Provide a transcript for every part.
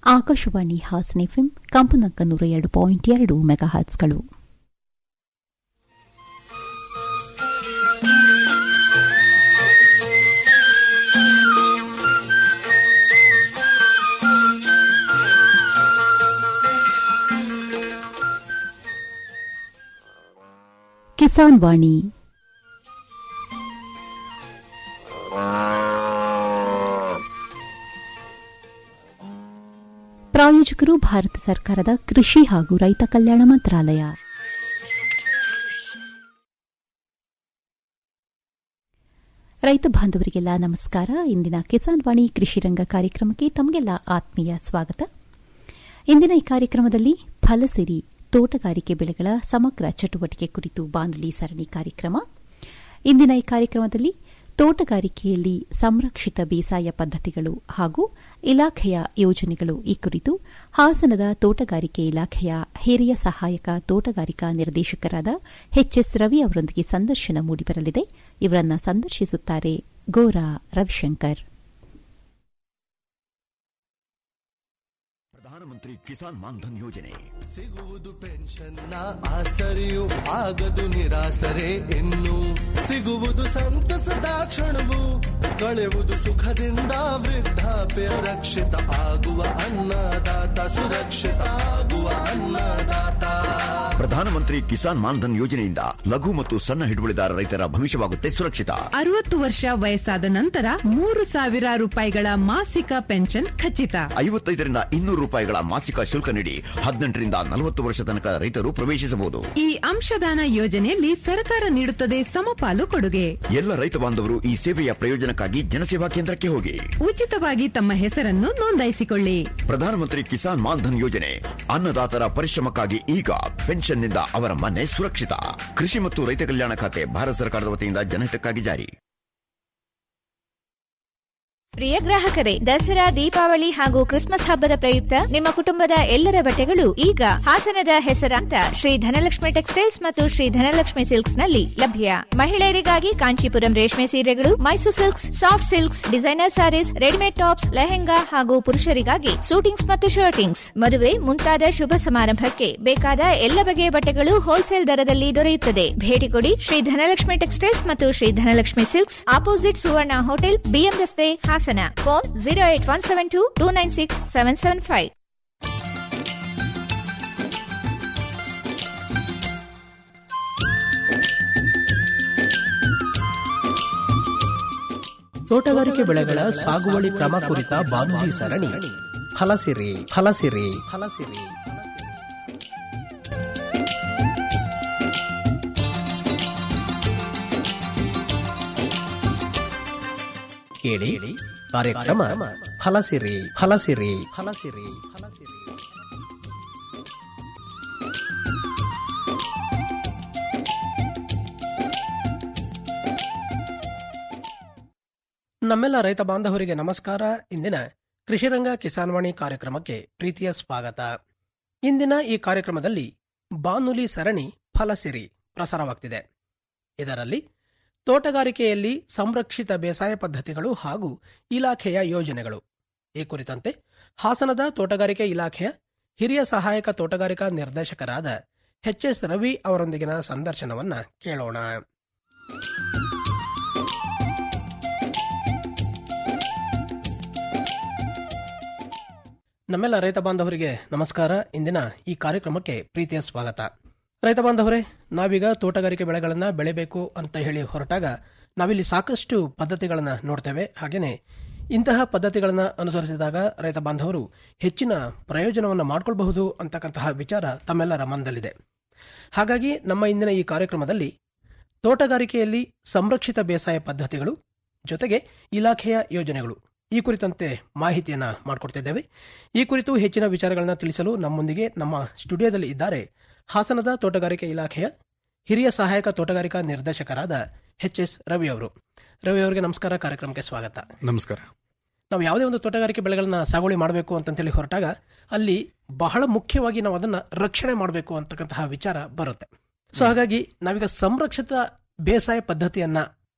Akashvani Hassan FM ಕಂಪನಾಂಕ ನೂರ ಎರಡು ಪಾಯಿಂಟ್ ಎರಡು ಮೆಗಾಹರ್ಟ್ಸ್ಗಳು ಕಿಸಾನ್ ವಾಣಿ ಪ್ರಾಯೋಜಕರು ಭಾರತ ಸರ್ಕಾರದ ಕೃಷಿ ಹಾಗೂ ರೈತ ಕಲ್ಯಾಣ ಮಂತ್ರಾಲಯ ರೈತ ಬಾಂಧವರಿಗೆಲ್ಲ ನಮಸ್ಕಾರ ಇಂದಿನ ಕಿಸಾನ್ ವಾಣಿ ಕೃಷಿ ರಂಗ ಕಾರ್ಯಕ್ರಮಕ್ಕೆ ತಮಗೆಲ್ಲ ಆತ್ಮೀಯ ಸ್ವಾಗತ ಇಂದಿನ ಈ ಕಾರ್ಯಕ್ರಮದಲ್ಲಿ ಫಲಸಿರಿ ತೋಟಗಾರಿಕೆ ಬೆಳೆಗಳ ಸಮಗ್ರ ಚಟುವಟಿಕೆ ಕುರಿತು ಬಾನುಲಿ ಸರಣಿ ಕಾರ್ಯಕ್ರಮ ಇಂದಿನ ಈ ಕಾರ್ಯಕ್ರಮದಲ್ಲಿ ತೋಟಗಾರಿಕೆಯಲ್ಲಿ ಸಂರಕ್ಷಿತ ಬೇಸಾಯ ಪದ್ಧತಿಗಳು ಹಾಗೂ ಇಲಾಖೆಯ ಯೋಜನೆಗಳು ಈ ಕುರಿತು ಹಾಸನದ ತೋಟಗಾರಿಕೆ ಇಲಾಖೆಯ ಹಿರಿಯ ಸಹಾಯಕ ತೋಟಗಾರಿಕಾ ನಿರ್ದೇಶಕರಾದ ಎಚ್ಎಸ್ ರವಿ ಅವರೊಂದಿಗೆ ಸಂದರ್ಶನ ಮೂಡಿಬರಲಿದೆ ಇವರನ್ನ ಸಂದರ್ಶಿಸುತ್ತಾರೆ ಗೋರಾ ರವಿಶಂಕರ್ ಪ್ರಧಾನಮಂತ್ರಿ ಕಿಸಾನ್ ಮಾನ್ಧನ್ ಯೋಜನೆ ಸಿಗುವುದು ಪೆನ್ಷನ್ನ ಆಸರೆಯು ಆಗದು ನಿರಾಸರೆ ಇನ್ನು ಸಿಗುವುದು ಸಂತಸದ ಕ್ಷಣವು ಕಳೆಯುವುದು ಸುಖದಿಂದ ವೃದ್ಧಾಪ್ಯ ರಕ್ಷಿತ ಆಗುವ ಅನ್ನದಾತ ಸುರಕ್ಷಿತ ಆಗುವ ಅನ್ನದಾತ ಪ್ರಧಾನಮಂತ್ರಿ ಕಿಸಾನ್ ಮಾನ್ಧನ್ ಯೋಜನೆಯಿಂದ ಲಘು ಮತ್ತು ಸಣ್ಣ ಹಿಡುವಳಿದಾರ ರೈತರ ಭವಿಷ್ಯವಾಗುತ್ತೆ ಸುರಕ್ಷಿತ ಅರವತ್ತು ವರ್ಷ ವಯಸ್ಸಾದ ನಂತರ ಮೂರು ಸಾವಿರ ರೂಪಾಯಿಗಳ ಮಾಸಿಕ ಪೆನ್ಷನ್ ಖಚಿತ ಐವತ್ತೈದರಿಂದ ಇನ್ನೂರು ರೂಪಾಯಿಗಳ ಮಾಸಿಕ ಶುಲ್ಕ ನೀಡಿ ಹದಿನೆಂಟರಿಂದ ನಲವತ್ತು ವರ್ಷ ತನಕ ರೈತರು ಪ್ರವೇಶಿಸಬಹುದು ಈ ಅಂಶದಾನ ಯೋಜನೆಯಲ್ಲಿ ಸರ್ಕಾರ ನೀಡುತ್ತದೆ ಸಮಪಾಲು ಕೊಡುಗೆ ಎಲ್ಲ ರೈತ ಬಾಂಧವರು ಈ ಸೇವೆಯ ಪ್ರಯೋಜನಕ್ಕಾಗಿ ಜನಸೇವಾ ಕೇಂದ್ರಕ್ಕೆ ಹೋಗಿ ಉಚಿತವಾಗಿ ತಮ್ಮ ಹೆಸರನ್ನು ನೋಂದಾಯಿಸಿಕೊಳ್ಳಿ ಪ್ರಧಾನಮಂತ್ರಿ ಕಿಸಾನ್ ಮಾನ್ಧನ್ ಯೋಜನೆ ಅನ್ನದಾತರ ಪರಿಶ್ರಮಕ್ಕಾಗಿ ಈಗ ಪೆನ್ಷನ್ನಿಂದ ಅವರ ಮನೆ ಸುರಕ್ಷಿತ ಕೃಷಿ ಮತ್ತು ರೈತ ಕಲ್ಯಾಣ ಖಾತೆ ಭಾರತ ಸರ್ಕಾರದ ವತಿಯಿಂದ ಜನಹಿತಕ್ಕಾಗಿ ಜಾರಿ ಪ್ರಿಯ ಗ್ರಾಹಕರೇ ದಸರಾ ದೀಪಾವಳಿ ಹಾಗೂ ಕ್ರಿಸ್ಮಸ್ ಹಬ್ಬದ ಪ್ರಯುಕ್ತ ನಿಮ್ಮ ಕುಟುಂಬದ ಎಲ್ಲರ ಬಟ್ಟೆಗಳು ಈಗ ಹಾಸನದ ಹೆಸರಾಂತ ಶ್ರೀ ಧನಲಕ್ಷ್ಮಿ ಟೆಕ್ಸ್ಟೈಲ್ಸ್ ಮತ್ತು ಶ್ರೀ ಧನಲಕ್ಷ್ಮಿ ಸಿಲ್ಕ್ಸ್ ನಲ್ಲಿ ಲಭ್ಯ ಮಹಿಳೆಯರಿಗಾಗಿ ಕಾಂಚೀಪುರಂ ರೇಷ್ಮೆ ಸೀರೆಗಳು Mysuru silks soft silks designer sarees readymade tops lehenga ಹಾಗೂ ಪುರುಷರಿಗಾಗಿ ಸೂಟಿಂಗ್ಸ್ ಮತ್ತು ಶರ್ಟಿಂಗ್ಸ್ ಮದುವೆ ಮುಂತಾದ ಶುಭ ಸಮಾರಂಭಕ್ಕೆ ಬೇಕಾದ ಎಲ್ಲ ಬಗೆಯ ಬಟ್ಟೆಗಳು ಹೋಲ್ಸೇಲ್ ದರದಲ್ಲಿ ದೊರೆಯುತ್ತದೆ ಭೇಟಿ ಕೊಡಿ ಶ್ರೀ ಧನಲಕ್ಷ್ಮಿ ಟೆಕ್ಸ್ಟೈಲ್ಸ್ ಮತ್ತು Shri Dhanalakshmi silks opposite Suvarna hotel BM ರಸ್ತೆ Hassan phone zero eight one seven two two nine six seven seven five ತೋಟಗಾರಿಕೆ ಬೆಳೆಗಳ ಸಾಗುವಳಿ ಕ್ರಮ ಕುರಿತ ಬಾನುಲಿ ಸರಣಿ ಫಲಸಿರಿ ಫಲಸಿರಿ ಫಲಸಿರಿ ಕೇಳಿ ಕಾರ್ಯಕ್ರಮ ಫಲಸಿರಿ ಫಲಸಿರಿ ಫಲಸಿರಿ ಫಲಸಿರಿ ನಮ್ಮೆಲ್ಲ ರೈತ ಬಾಂಧವರಿಗೆ ನಮಸ್ಕಾರ ಇಂದಿನ ಕೃಷಿರಂಗ ಕಿಸಾನ್ವಾಣಿ ಕಾರ್ಯಕ್ರಮಕ್ಕೆ ಪ್ರೀತಿಯ ಸ್ವಾಗತ ಇಂದಿನ ಈ ಕಾರ್ಯಕ್ರಮದಲ್ಲಿ ಬಾನುಲಿ ಸರಣಿ ಫಲಸಿರಿ ಪ್ರಸಾರವಾಗ್ತಿದೆ ಇದರಲ್ಲಿ ತೋಟಗಾರಿಕೆಯಲ್ಲಿ ಸಂರಕ್ಷಿತ ಬೇಸಾಯ ಪದ್ಧತಿಗಳು ಹಾಗೂ ಇಲಾಖೆಯ ಯೋಜನೆಗಳು ಈ ಕುರಿತಂತೆ ಹಾಸನದ ತೋಟಗಾರಿಕೆ ಇಲಾಖೆಯ ಹಿರಿಯ ಸಹಾಯಕ ತೋಟಗಾರಿಕಾ ನಿರ್ದೇಶಕರಾದ ಎಚ್ ಎಸ್ ರವಿ ಅವರೊಂದಿಗಿನ ಸಂದರ್ಶನವನ್ನ ಕೇಳೋಣ ನಮ್ಮೆಲ್ಲ ರೈತ ಬಾಂಧವರಿಗೆ ನಮಸ್ಕಾರ ಇಂದಿನ ಈ ಕಾರ್ಯಕ್ರಮಕ್ಕೆ ಪ್ರೀತಿಯ ಸ್ವಾಗತ ರೈತ ಬಾಂಧವರೇ ನಾವೀಗ ತೋಟಗಾರಿಕೆ ಬೆಳೆಗಳನ್ನ ಬೆಳೆಬೇಕು ಅಂತ ಹೇಳಿ ಹೊರಟಾಗ ನಾವಿಲ್ಲಿ ಸಾಕಷ್ಟು ಪದ್ಧತಿಗಳನ್ನ ನೋಡ್ತೇವೆ ಹಾಗೇನೆ ಇಂತಹ ಪದ್ಧತಿಗಳನ್ನ ಅನುಸರಿಸಿದಾಗ ರೈತ ಬಾಂಧವರು ಹೆಚ್ಚಿನ ಪ್ರಯೋಜನವನ್ನು ಮಾಡಿಕೊಳ್ಳಬಹುದು ಅಂತಕ್ಕಂತಹ ವಿಚಾರ ತಮ್ಮೆಲ್ಲರ ಮನದಲ್ಲಿದೆ ಹಾಗಾಗಿ ನಮ್ಮ ಇಂದಿನ ಈ ಕಾರ್ಯಕ್ರಮದಲ್ಲಿ ತೋಟಗಾರಿಕೆಯಲ್ಲಿ ಸಂರಕ್ಷಿತ ಬೇಸಾಯ ಪದ್ಧತಿಗಳು ಜೊತೆಗೆ ಇಲಾಖೆಯ ಯೋಜನೆಗಳು ಈ ಕುರಿತಂತೆ ಮಾಹಿತಿಯನ್ನ ಮಾಡಿಕೊಡ್ತಿದ್ದೇವೆ ಈ ಕುರಿತು ಹೆಚ್ಚಿನ ವಿಚಾರಗಳನ್ನ ತಿಳಿಸಲು ನಮ್ಮೊಂದಿಗೆ ನಮ್ಮ ಸ್ಟುಡಿಯೋದಲ್ಲಿ ಇದ್ದಾರೆ ಹಾಸನದ ತೋಟಗಾರಿಕೆ ಇಲಾಖೆಯ ಹಿರಿಯ ಸಹಾಯಕ ತೋಟಗಾರಿಕಾ ನಿರ್ದೇಶಕರಾದ ಎಚ್ ಎಸ್ ರವಿ ಅವರು ರವಿ ಅವರಿಗೆ ನಮಸ್ಕಾರ ಕಾರ್ಯಕ್ರಮಕ್ಕೆ ಸ್ವಾಗತ ನಮಸ್ಕಾರ ನಾವು ಯಾವುದೇ ಒಂದು ತೋಟಗಾರಿಕೆ ಬೆಳೆಗಳನ್ನ ಸಾಗುವಳಿ ಮಾಡಬೇಕು ಅಂತಂತೇಳಿ ಹೊರಟಾಗ ಅಲ್ಲಿ ಬಹಳ ಮುಖ್ಯವಾಗಿ ನಾವು ಅದನ್ನ ರಕ್ಷಣೆ ಮಾಡಬೇಕು ಅಂತಕ್ಕಂತಹ ವಿಚಾರ ಬರುತ್ತೆ ಸೊ ಹಾಗಾಗಿ ನಾವೀಗ ಸಂರಕ್ಷಿತ ಬೇಸಾಯ ಪದ್ಧತಿಯನ್ನ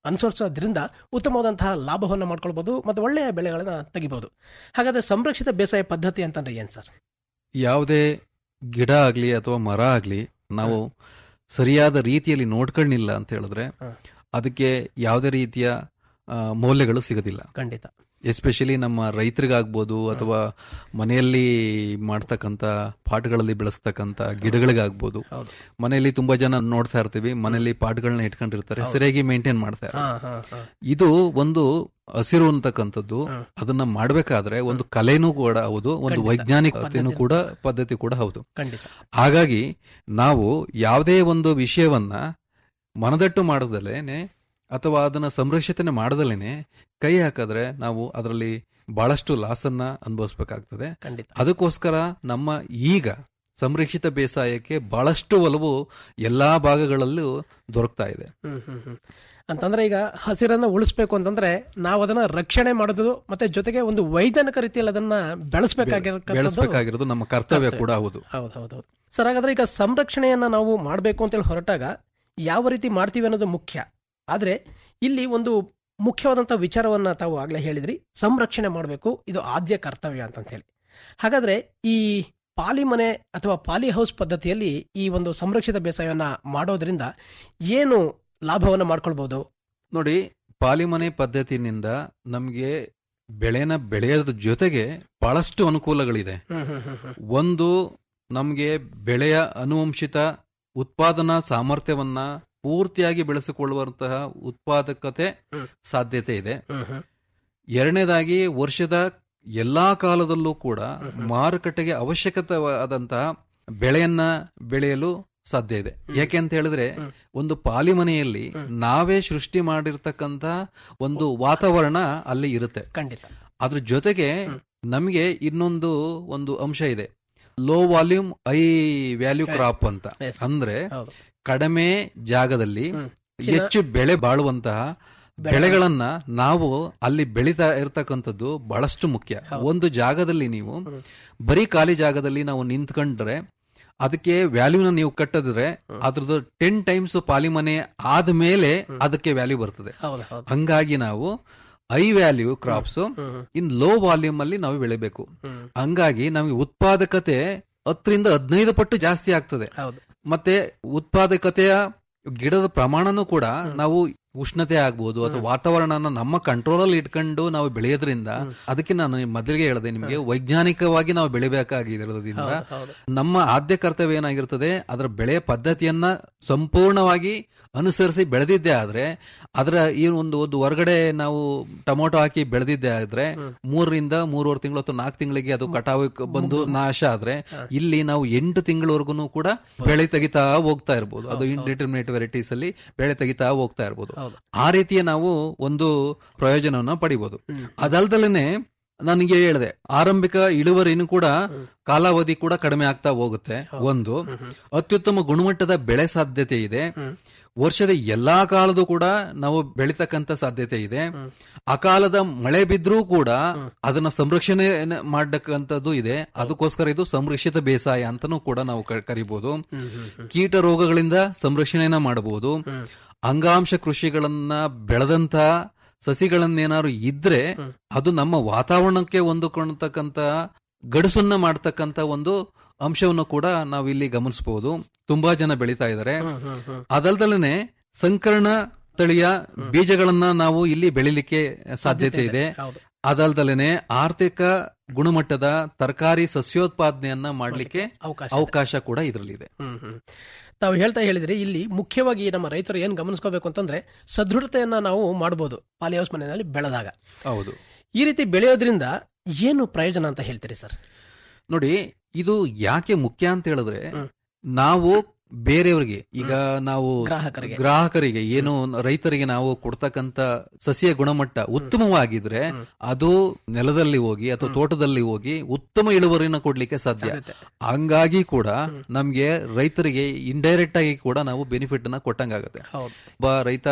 ಅನುಸರಿಸೋದ್ರಿಂದ ಉತ್ತಮವಾದಂತಹ ಲಾಭವನ್ನು ಮಾಡ್ಕೊಳ್ಬಹುದು ಮತ್ತು ಒಳ್ಳೆಯ ಬೆಳೆಗಳನ್ನ ತೆಗಿಬಹುದು ಹಾಗಾದ್ರೆ ಸಂರಕ್ಷಿತ ಬೇಸಾಯ ಪದ್ಧತಿ ಅಂತಂದ್ರೆ ಏನ್ ಸರ್ ಯಾವುದೇ ಗಿಡ ಆಗ್ಲಿ ಅಥವಾ ಮರ ಆಗ್ಲಿ ನಾವು ಸರಿಯಾದ ರೀತಿಯಲ್ಲಿ ನೋಡ್ಕೊಂಡಿಲ್ಲ ಅಂತ ಹೇಳಿದ್ರೆ ಹ. ಅದಕ್ಕೆ ಯಾವುದೇ ರೀತಿಯ ಆ, ಮೌಲ್ಯಗಳು ಸಿಗೋದಿಲ್ಲ ಖಂಡಿತ ಎಸ್ಪೆಷಲಿ ನಮ್ಮ ರೈತರಿಗಾಗ್ಬೋದು ಅಥವಾ ಮನೆಯಲ್ಲಿ ಮಾಡ್ತಕ್ಕಂಥ ಪಾಟ್ಗಳಲ್ಲಿ ಬೆಳೆಸ್ತಕ್ಕಂಥ ಗಿಡಗಳಿಗಾಗ್ಬೋದು ಹೌದು. ಮನೆಯಲ್ಲಿ ತುಂಬಾ ಜನ ನೋಡ್ತಾ ಇರ್ತೀವಿ ಮನೆಯಲ್ಲಿ ಪಾಟ್ಗಳನ್ನ ಇಟ್ಕೊಂಡಿರ್ತಾರೆ ಸರಿಯಾಗಿ ಮೇಂಟೈನ್ ಮಾಡ್ತಾ ಹಾ ಇರ್ತಾರೆ ಹಾ ಹಾ ಇದು ಒಂದು ಹಸಿರು ಅಂತಕ್ಕಂಥದ್ದು ಹ್ಮ್. ಅದನ್ನ ಮಾಡ್ಬೇಕಾದ್ರೆ ಒಂದು ಕಲೆನೂ ಕೂಡ ಹೌದು ಒಂದು ಖಂಡಿತ. ವೈಜ್ಞಾನಿಕತೆನೂ ಪದ್ಧತಿ ಕೂಡ ಪದ್ಧತಿ ಕೂಡ ಹೌದು ಖಂಡಿತ ಹಾಗಾಗಿ ನಾವು ಯಾವುದೇ ಒಂದು ವಿಷಯವನ್ನ ಮನದಟ್ಟು ಮಾಡದಲೇನೆ ಅಥವಾ ಅದನ್ನ ಸಂರಕ್ಷಿತನೆ ಮಾಡದಲೇನೆ ಕೈ ಹಾಕಿದ್ರೆ ನಾವು ಅದರಲ್ಲಿ ಬಹಳಷ್ಟು ಲಾಸನ್ನ ಅನುಭವಿಸ್ಬೇಕಾಗ್ತದೆ ಖಂಡಿತ ಅದಕ್ಕೋಸ್ಕರ ನಮ್ಮ ಈಗ ಸಂರಕ್ಷಿತ ಬೇಸಾಯಕ್ಕೆ ಬಹಳಷ್ಟು ಒಲವು ಎಲ್ಲಾ ಭಾಗಗಳಲ್ಲೂ ದೊರಕ್ತಾ ಇದೆ ಹ್ಮ್ ಹ್ಮ್ ಹ್ಮ್ ಅಂತಂದ್ರೆ ಈಗ ಹಸಿರನ್ನ ಉಳಿಸ್ಬೇಕು ಅಂತಂದ್ರೆ ನಾವು ಅದನ್ನ ರಕ್ಷಣೆ ಮಾಡೋದು ಮತ್ತೆ ಜೊತೆಗೆ ಒಂದು ವೈಜ್ಞಾನಿಕ ರೀತಿಯಲ್ಲಿ ಅದನ್ನ ಬೆಳೆಸಬೇಕಾಗಿರ್ತಕ್ಕಂಥದ್ದು ಬೆಳೆಸಬೇಕಾಗಿರೋದು ನಮ್ಮ ಕರ್ತವ್ಯ ಕರ್ತವ್ಯ. ಕೂಡ ಹೌದು ಹೌದು ಹೌದು ಹೌದು ಸರ್ ಹಾಗಾದ್ರೆ ಈಗ ಸಂರಕ್ಷಣೆಯನ್ನ ನಾವು ಮಾಡಬೇಕು ಅಂತೇಳಿ ಹೊರಟಾಗ ಯಾವ ರೀತಿ ಮಾಡ್ತೀವಿ ಅನ್ನೋದು ಮುಖ್ಯ ಆದ್ರೆ ಇಲ್ಲಿ ಒಂದು ಮುಖ್ಯವಾದಂತ ವಿಚಾರವನ್ನ ತಾವು ಆಗ್ಲೇ ಹೇಳಿದ್ರಿ ಸಂರಕ್ಷಣೆ ಮಾಡಬೇಕು ಇದು ಆದ್ಯ ಕರ್ತವ್ಯ ಅಂತ ಹೇಳಿ ಹಾಗಾದ್ರೆ ಈ ಪಾಲಿ ಮನೆ ಅಥವಾ ಪಾಲಿ ಹೌಸ್ ಪದ್ಧತಿಯಲ್ಲಿ ಈ ಒಂದು ಸಂರಕ್ಷಿತ ಬೇಸಾಯವನ್ನ ಮಾಡೋದ್ರಿಂದ ಏನು ಲಾಭವನ್ನ ಮಾಡ್ಕೊಳ್ಬಹುದು ನೋಡಿ ಪಾಲಿಮನೆ ಪದ್ಧತಿನಿಂದ ನಮಗೆ ಬೆಳೆನ ಬೆಳೆಯೋದ್ರ ಜೊತೆಗೆ ಬಹಳಷ್ಟು ಅನುಕೂಲಗಳಿದೆ ಹ್ಮ್ ಹ್ಮ್ ಹ್ಮ್ ಹ್ಮ್ ಒಂದು ನಮಗೆ ಬೆಳೆಯ ಅನುವಂಶಿತ ಉತ್ಪಾದನಾ ಸಾಮರ್ಥ್ಯವನ್ನ ಪೂರ್ತಿಯಾಗಿ ಬೆಳೆಸಿಕೊಳ್ಳುವಂತಹ ಉತ್ಪಾದಕತೆ ಹ್ಮ್. ಸಾಧ್ಯತೆ ಇದೆ ಹ್ಮ್ ಹ್ಮ್ ಎರಡನೇದಾಗಿ ವರ್ಷದ ಎಲ್ಲಾ ಕಾಲದಲ್ಲೂ ಕೂಡ ಮಾರುಕಟ್ಟೆಗೆ ಅವಶ್ಯಕತೆವಾದಂತಹ ಬೆಳೆಯನ್ನ ಬೆಳೆಯಲು ಸಾಧ್ಯ ಇದೆ ಯಾಕೆ ಅಂತ ಹೇಳಿದ್ರೆ ಹ್ಮ್. ಒಂದು ಪಾಲಿಮನೆಯಲ್ಲಿ ನಾವೇ ಸೃಷ್ಟಿ ಮಾಡಿರ್ತಕ್ಕಂತ ಒಂದು ವಾತಾವರಣ ಅಲ್ಲಿ ಇರುತ್ತೆ ಖಂಡಿತ ಅದ್ರ ಜೊತೆಗೆ ನಮಗೆ ಇನ್ನೊಂದು ಒಂದು ಅಂಶ ಇದೆ low volume high value crop ಅಂತ Yes. ಅಂದ್ರೆ ಹೌದು ಕಡಿಮೆ ಜಾಗದಲ್ಲಿ ಹ್ಮ್. ಹೆಚ್ಚು ಬೆಳೆ ಬಾಳುವಂತಹ ಬೆಳೆಗಳನ್ನ ನಾವು ಅಲ್ಲಿ ಬೆಳೀತಾ ಇರತಕ್ಕಂಥದ್ದು ಬಹಳಷ್ಟು ಮುಖ್ಯ ಒಂದು ಜಾಗದಲ್ಲಿ ನೀವು ಬರೀ ಖಾಲಿ ಜಾಗದಲ್ಲಿ ನಾವು ನಿಂತ್ಕೊಂಡ್ರೆ ಅದಕ್ಕೆ ವ್ಯಾಲ್ಯೂನ ನೀವು ಕಟ್ಟಿದ್ರೆ ಅದ್ರದ್ದು ಟೆನ್ ಟೈಮ್ಸ್ ಪಾಲಿಮನೆ ಆದ್ಮೇಲೆ ಅದಕ್ಕೆ ವ್ಯಾಲ್ಯೂ ಬರ್ತದೆ ಹೌದು ಹೌದು ಹಂಗಾಗಿ ನಾವು ಐ ವ್ಯಾಲ್ಯೂ ಕ್ರಾಪ್ಸ್ ಹ್ಮ್ ಇನ್ ಲೋ ವಾಲ್ಯೂಮ್ ಅಲ್ಲಿ ನಾವು ಬೆಳಿಬೇಕು ಹ್ಮ್ ಹಂಗಾಗಿ ನಮಗೆ ಉತ್ಪಾದಕತೆ ಹತ್ತರಿಂದ ಹದಿನೈದು ಪಟ್ಟು ಜಾಸ್ತಿ ಆಗ್ತದೆ ಹೌದು ಮತ್ತೆ ಉತ್ಪಾದಕತೆಯ ಗಿಡದ ಪ್ರಮಾಣನೂ ಕೂಡ ನಾವು ಉಷ್ಣತೆ ಆಗ್ಬೋದು ಅಥವಾ ವಾತಾವರಣನ ನಮ್ಮ ಕಂಟ್ರೋಲ್ ಅಲ್ಲಿ ಇಟ್ಕೊಂಡು ನಾವು ಬೆಳೆಯೋದ್ರಿಂದ ಅದಕ್ಕೆ ನಾನು ಮೊದಲಿಗೆ ಹೇಳಿದೆ ನಿಮಗೆ ವೈಜ್ಞಾನಿಕವಾಗಿ ನಾವು ಬೆಳಿಬೇಕಾಗಿರೋದ್ರಿಂದ ಹೌದು ನಮ್ಮ ಆದ್ಯ ಕರ್ತವ್ಯ ಏನಾಗಿರ್ತದೆ ಅದರ ಬೆಳೆಯ ಪದ್ಧತಿಯನ್ನ ಸಂಪೂರ್ಣವಾಗಿ ಅನುಸರಿಸಿ ಬೆಳೆದಿದ್ದೆ ಆದ್ರೆ ಅದರ ಈ ಒಂದು ಒಂದು ಹೊರಗಡೆ ನಾವು ಟೊಮೊಟೊ ಹಾಕಿ ಬೆಳೆದಿದ್ದೆ ಆದ್ರೆ ಮೂರರಿಂದ ಮೂರುವರೆ ತಿಂಗಳು ಅಥವಾ ನಾಲ್ಕು ತಿಂಗಳಿಗೆ ಅದು ಕಟಾವು ಬಂದು ನಾಶ ಆದ್ರೆ ಇಲ್ಲಿ ನಾವು ಎಂಟು ತಿಂಗಳವರೆಗೂ ಕೂಡ ಬೆಳೆ ತೆಗಿತಾ ಹೋಗ್ತಾ ಇರ್ಬೋದು ಅದು ಇಂಡಿಟರ್ಮಿನೇಟ್ ವೆರೈಟೀಸ್ ಅಲ್ಲಿ ಬೆಳೆ ತೆಗಿತಾ ಹೋಗ್ತಾ ಇರ್ಬೋದು ಹೌದು. ಆ ರೀತಿಯ ನಾವು ಒಂದು ಪ್ರಯೋಜನವನ್ನ ಪಡಿಬಹುದು ಅದಲ್ದಲೇನೆ ನನಗೆ ಹೇಳಿದೆ ಆರಂಭಿಕ ಇಳುವರಿನೂ ಕೂಡ ಕಾಲಾವಧಿ ಕೂಡ ಕಡಿಮೆ ಆಗ್ತಾ ಹೋಗುತ್ತೆ ಒಂದು ಅತ್ಯುತ್ತಮ ಗುಣಮಟ್ಟದ ಬೆಳೆ ಸಾಧ್ಯತೆ ಇದೆ ವರ್ಷದ ಎಲ್ಲಾ ಕಾಲದೂ ಕೂಡ ನಾವು ಬೆಳಿತಕ್ಕಂತ ಸಾಧ್ಯತೆ ಇದೆ ಅಕಾಲದ ಮಳೆ ಬಿದ್ರೂ ಕೂಡ ಅದನ್ನ ಸಂರಕ್ಷಣೆ ಮಾಡಕ್ಕಂಥದ್ದು ಇದೆ ಅದಕ್ಕೋಸ್ಕರ ಇದು ಸಂರಕ್ಷಿತ ಬೇಸಾಯ ಅಂತಾನೂ ಕೂಡ ನಾವು ಕ- ಕರಿಬಹುದು ಕೀಟ ರೋಗಗಳಿಂದ ಸಂರಕ್ಷಣೆಯನ್ನ ಮಾಡಬಹುದು ಅಂಗಾಂಶ ಕೃಷಿಗಳನ್ನ ಬೆಳೆದಂತ ಸಸಿಗಳನ್ನೇನಾದ್ರು ಇದ್ರೆ ಅದು ನಮ್ಮ ವಾತಾವರಣಕ್ಕೆ ಹೊಂದಿಕೊಳ್ಳತಕ್ಕಂತ ಗಡಸನ್ನ ಮಾಡ್ತಕ್ಕಂತ ಒಂದು ಅಂಶವನ್ನು ಕೂಡ ನಾವು ಇಲ್ಲಿ ಗಮನಿಸಬಹುದು ತುಂಬಾ ಜನ ಬೆಳೀತಾ ಇದ್ದಾರೆ ಅದಲ್ದಲನೆ ಸಂಕರಣ ತಳಿಯ ಬೀಜಗಳನ್ನ ನಾವು ಇಲ್ಲಿ ಬೆಳಿಲಿಕ್ಕೆ ಸಾಧ್ಯತೆ ಇದೆ ಹೌದು ಅದಲ್ದಲೇನೆ ಆರ್ಥಿಕ ಗುಣಮಟ್ಟದ ತರಕಾರಿ ಸಸ್ಯೋತ್ಪಾದನೆಯನ್ನ ಮಾಡಲಿಕ್ಕೆ ಅವಕಾಶ ಅವಕಾಶ ಕೂಡ ಇದರಲ್ಲಿದೆ ಹ್ಮ್ ಹ್ಮ್ ತಾವು ಹೇಳ್ತಾ ಹೇಳಿದ್ರಿ ಇಲ್ಲಿ ಮುಖ್ಯವಾಗಿ ನಮ್ಮ ರೈತರು ಏನ್ ಗಮನಿಸ್ಕೋಬೇಕು ಅಂತಂದ್ರೆ ಸದೃಢತೆಯನ್ನ ನಾವು ಮಾಡಬಹುದು ಪಾಲಿ ಹೌಸ್ ಮನೆಯಲ್ಲಿ ಬೆಳೆದಾಗ ಹೌದು ಈ ರೀತಿ ಬೆಳೆಯೋದ್ರಿಂದ ಏನು ಪ್ರಯೋಜನ ಅಂತ ಹೇಳ್ತೀರಿ ಸರ್ ನೋಡಿ ಇದು ಯಾಕೆ ಮುಖ್ಯ ಅಂತ ಹೇಳಿದ್ರೆ ನಾವು ಬೇರೆಯವರಿಗೆ ಈಗ ನಾವು ಗ್ರಾಹಕರಿಗೆ. ಗ್ರಾಹಕರಿಗೆ ಏನು ರೈತರಿಗೆ ನಾವು ಕೊಡ್ತಕ್ಕಂತ ಸಸ್ಯ ಗುಣಮಟ್ಟ ಉತ್ತಮವಾಗಿದ್ರೆ ಅದು ನೆಲದಲ್ಲಿ ಹೋಗಿ ಅಥವಾ ತೋಟದಲ್ಲಿ ಹೋಗಿ ಉತ್ತಮ ಇಳುವರಿನ ಕೊಡ್ಲಿಕ್ಕೆ ಸಾಧ್ಯ ಸಾಧ್ಯತೆ. ಹಂಗಾಗಿ ಕೂಡ ನಮ್ಗೆ ರೈತರಿಗೆ ಇಂಡೈರೆಕ್ಟ್ ಆಗಿ ಕೂಡ ನಾವು ಬೆನಿಫಿಟ್ ಅನ್ನ ಕೊಟ್ಟಂಗಾಗತ್ತೆ ಹೌದು ಒಬ್ಬ ರೈತ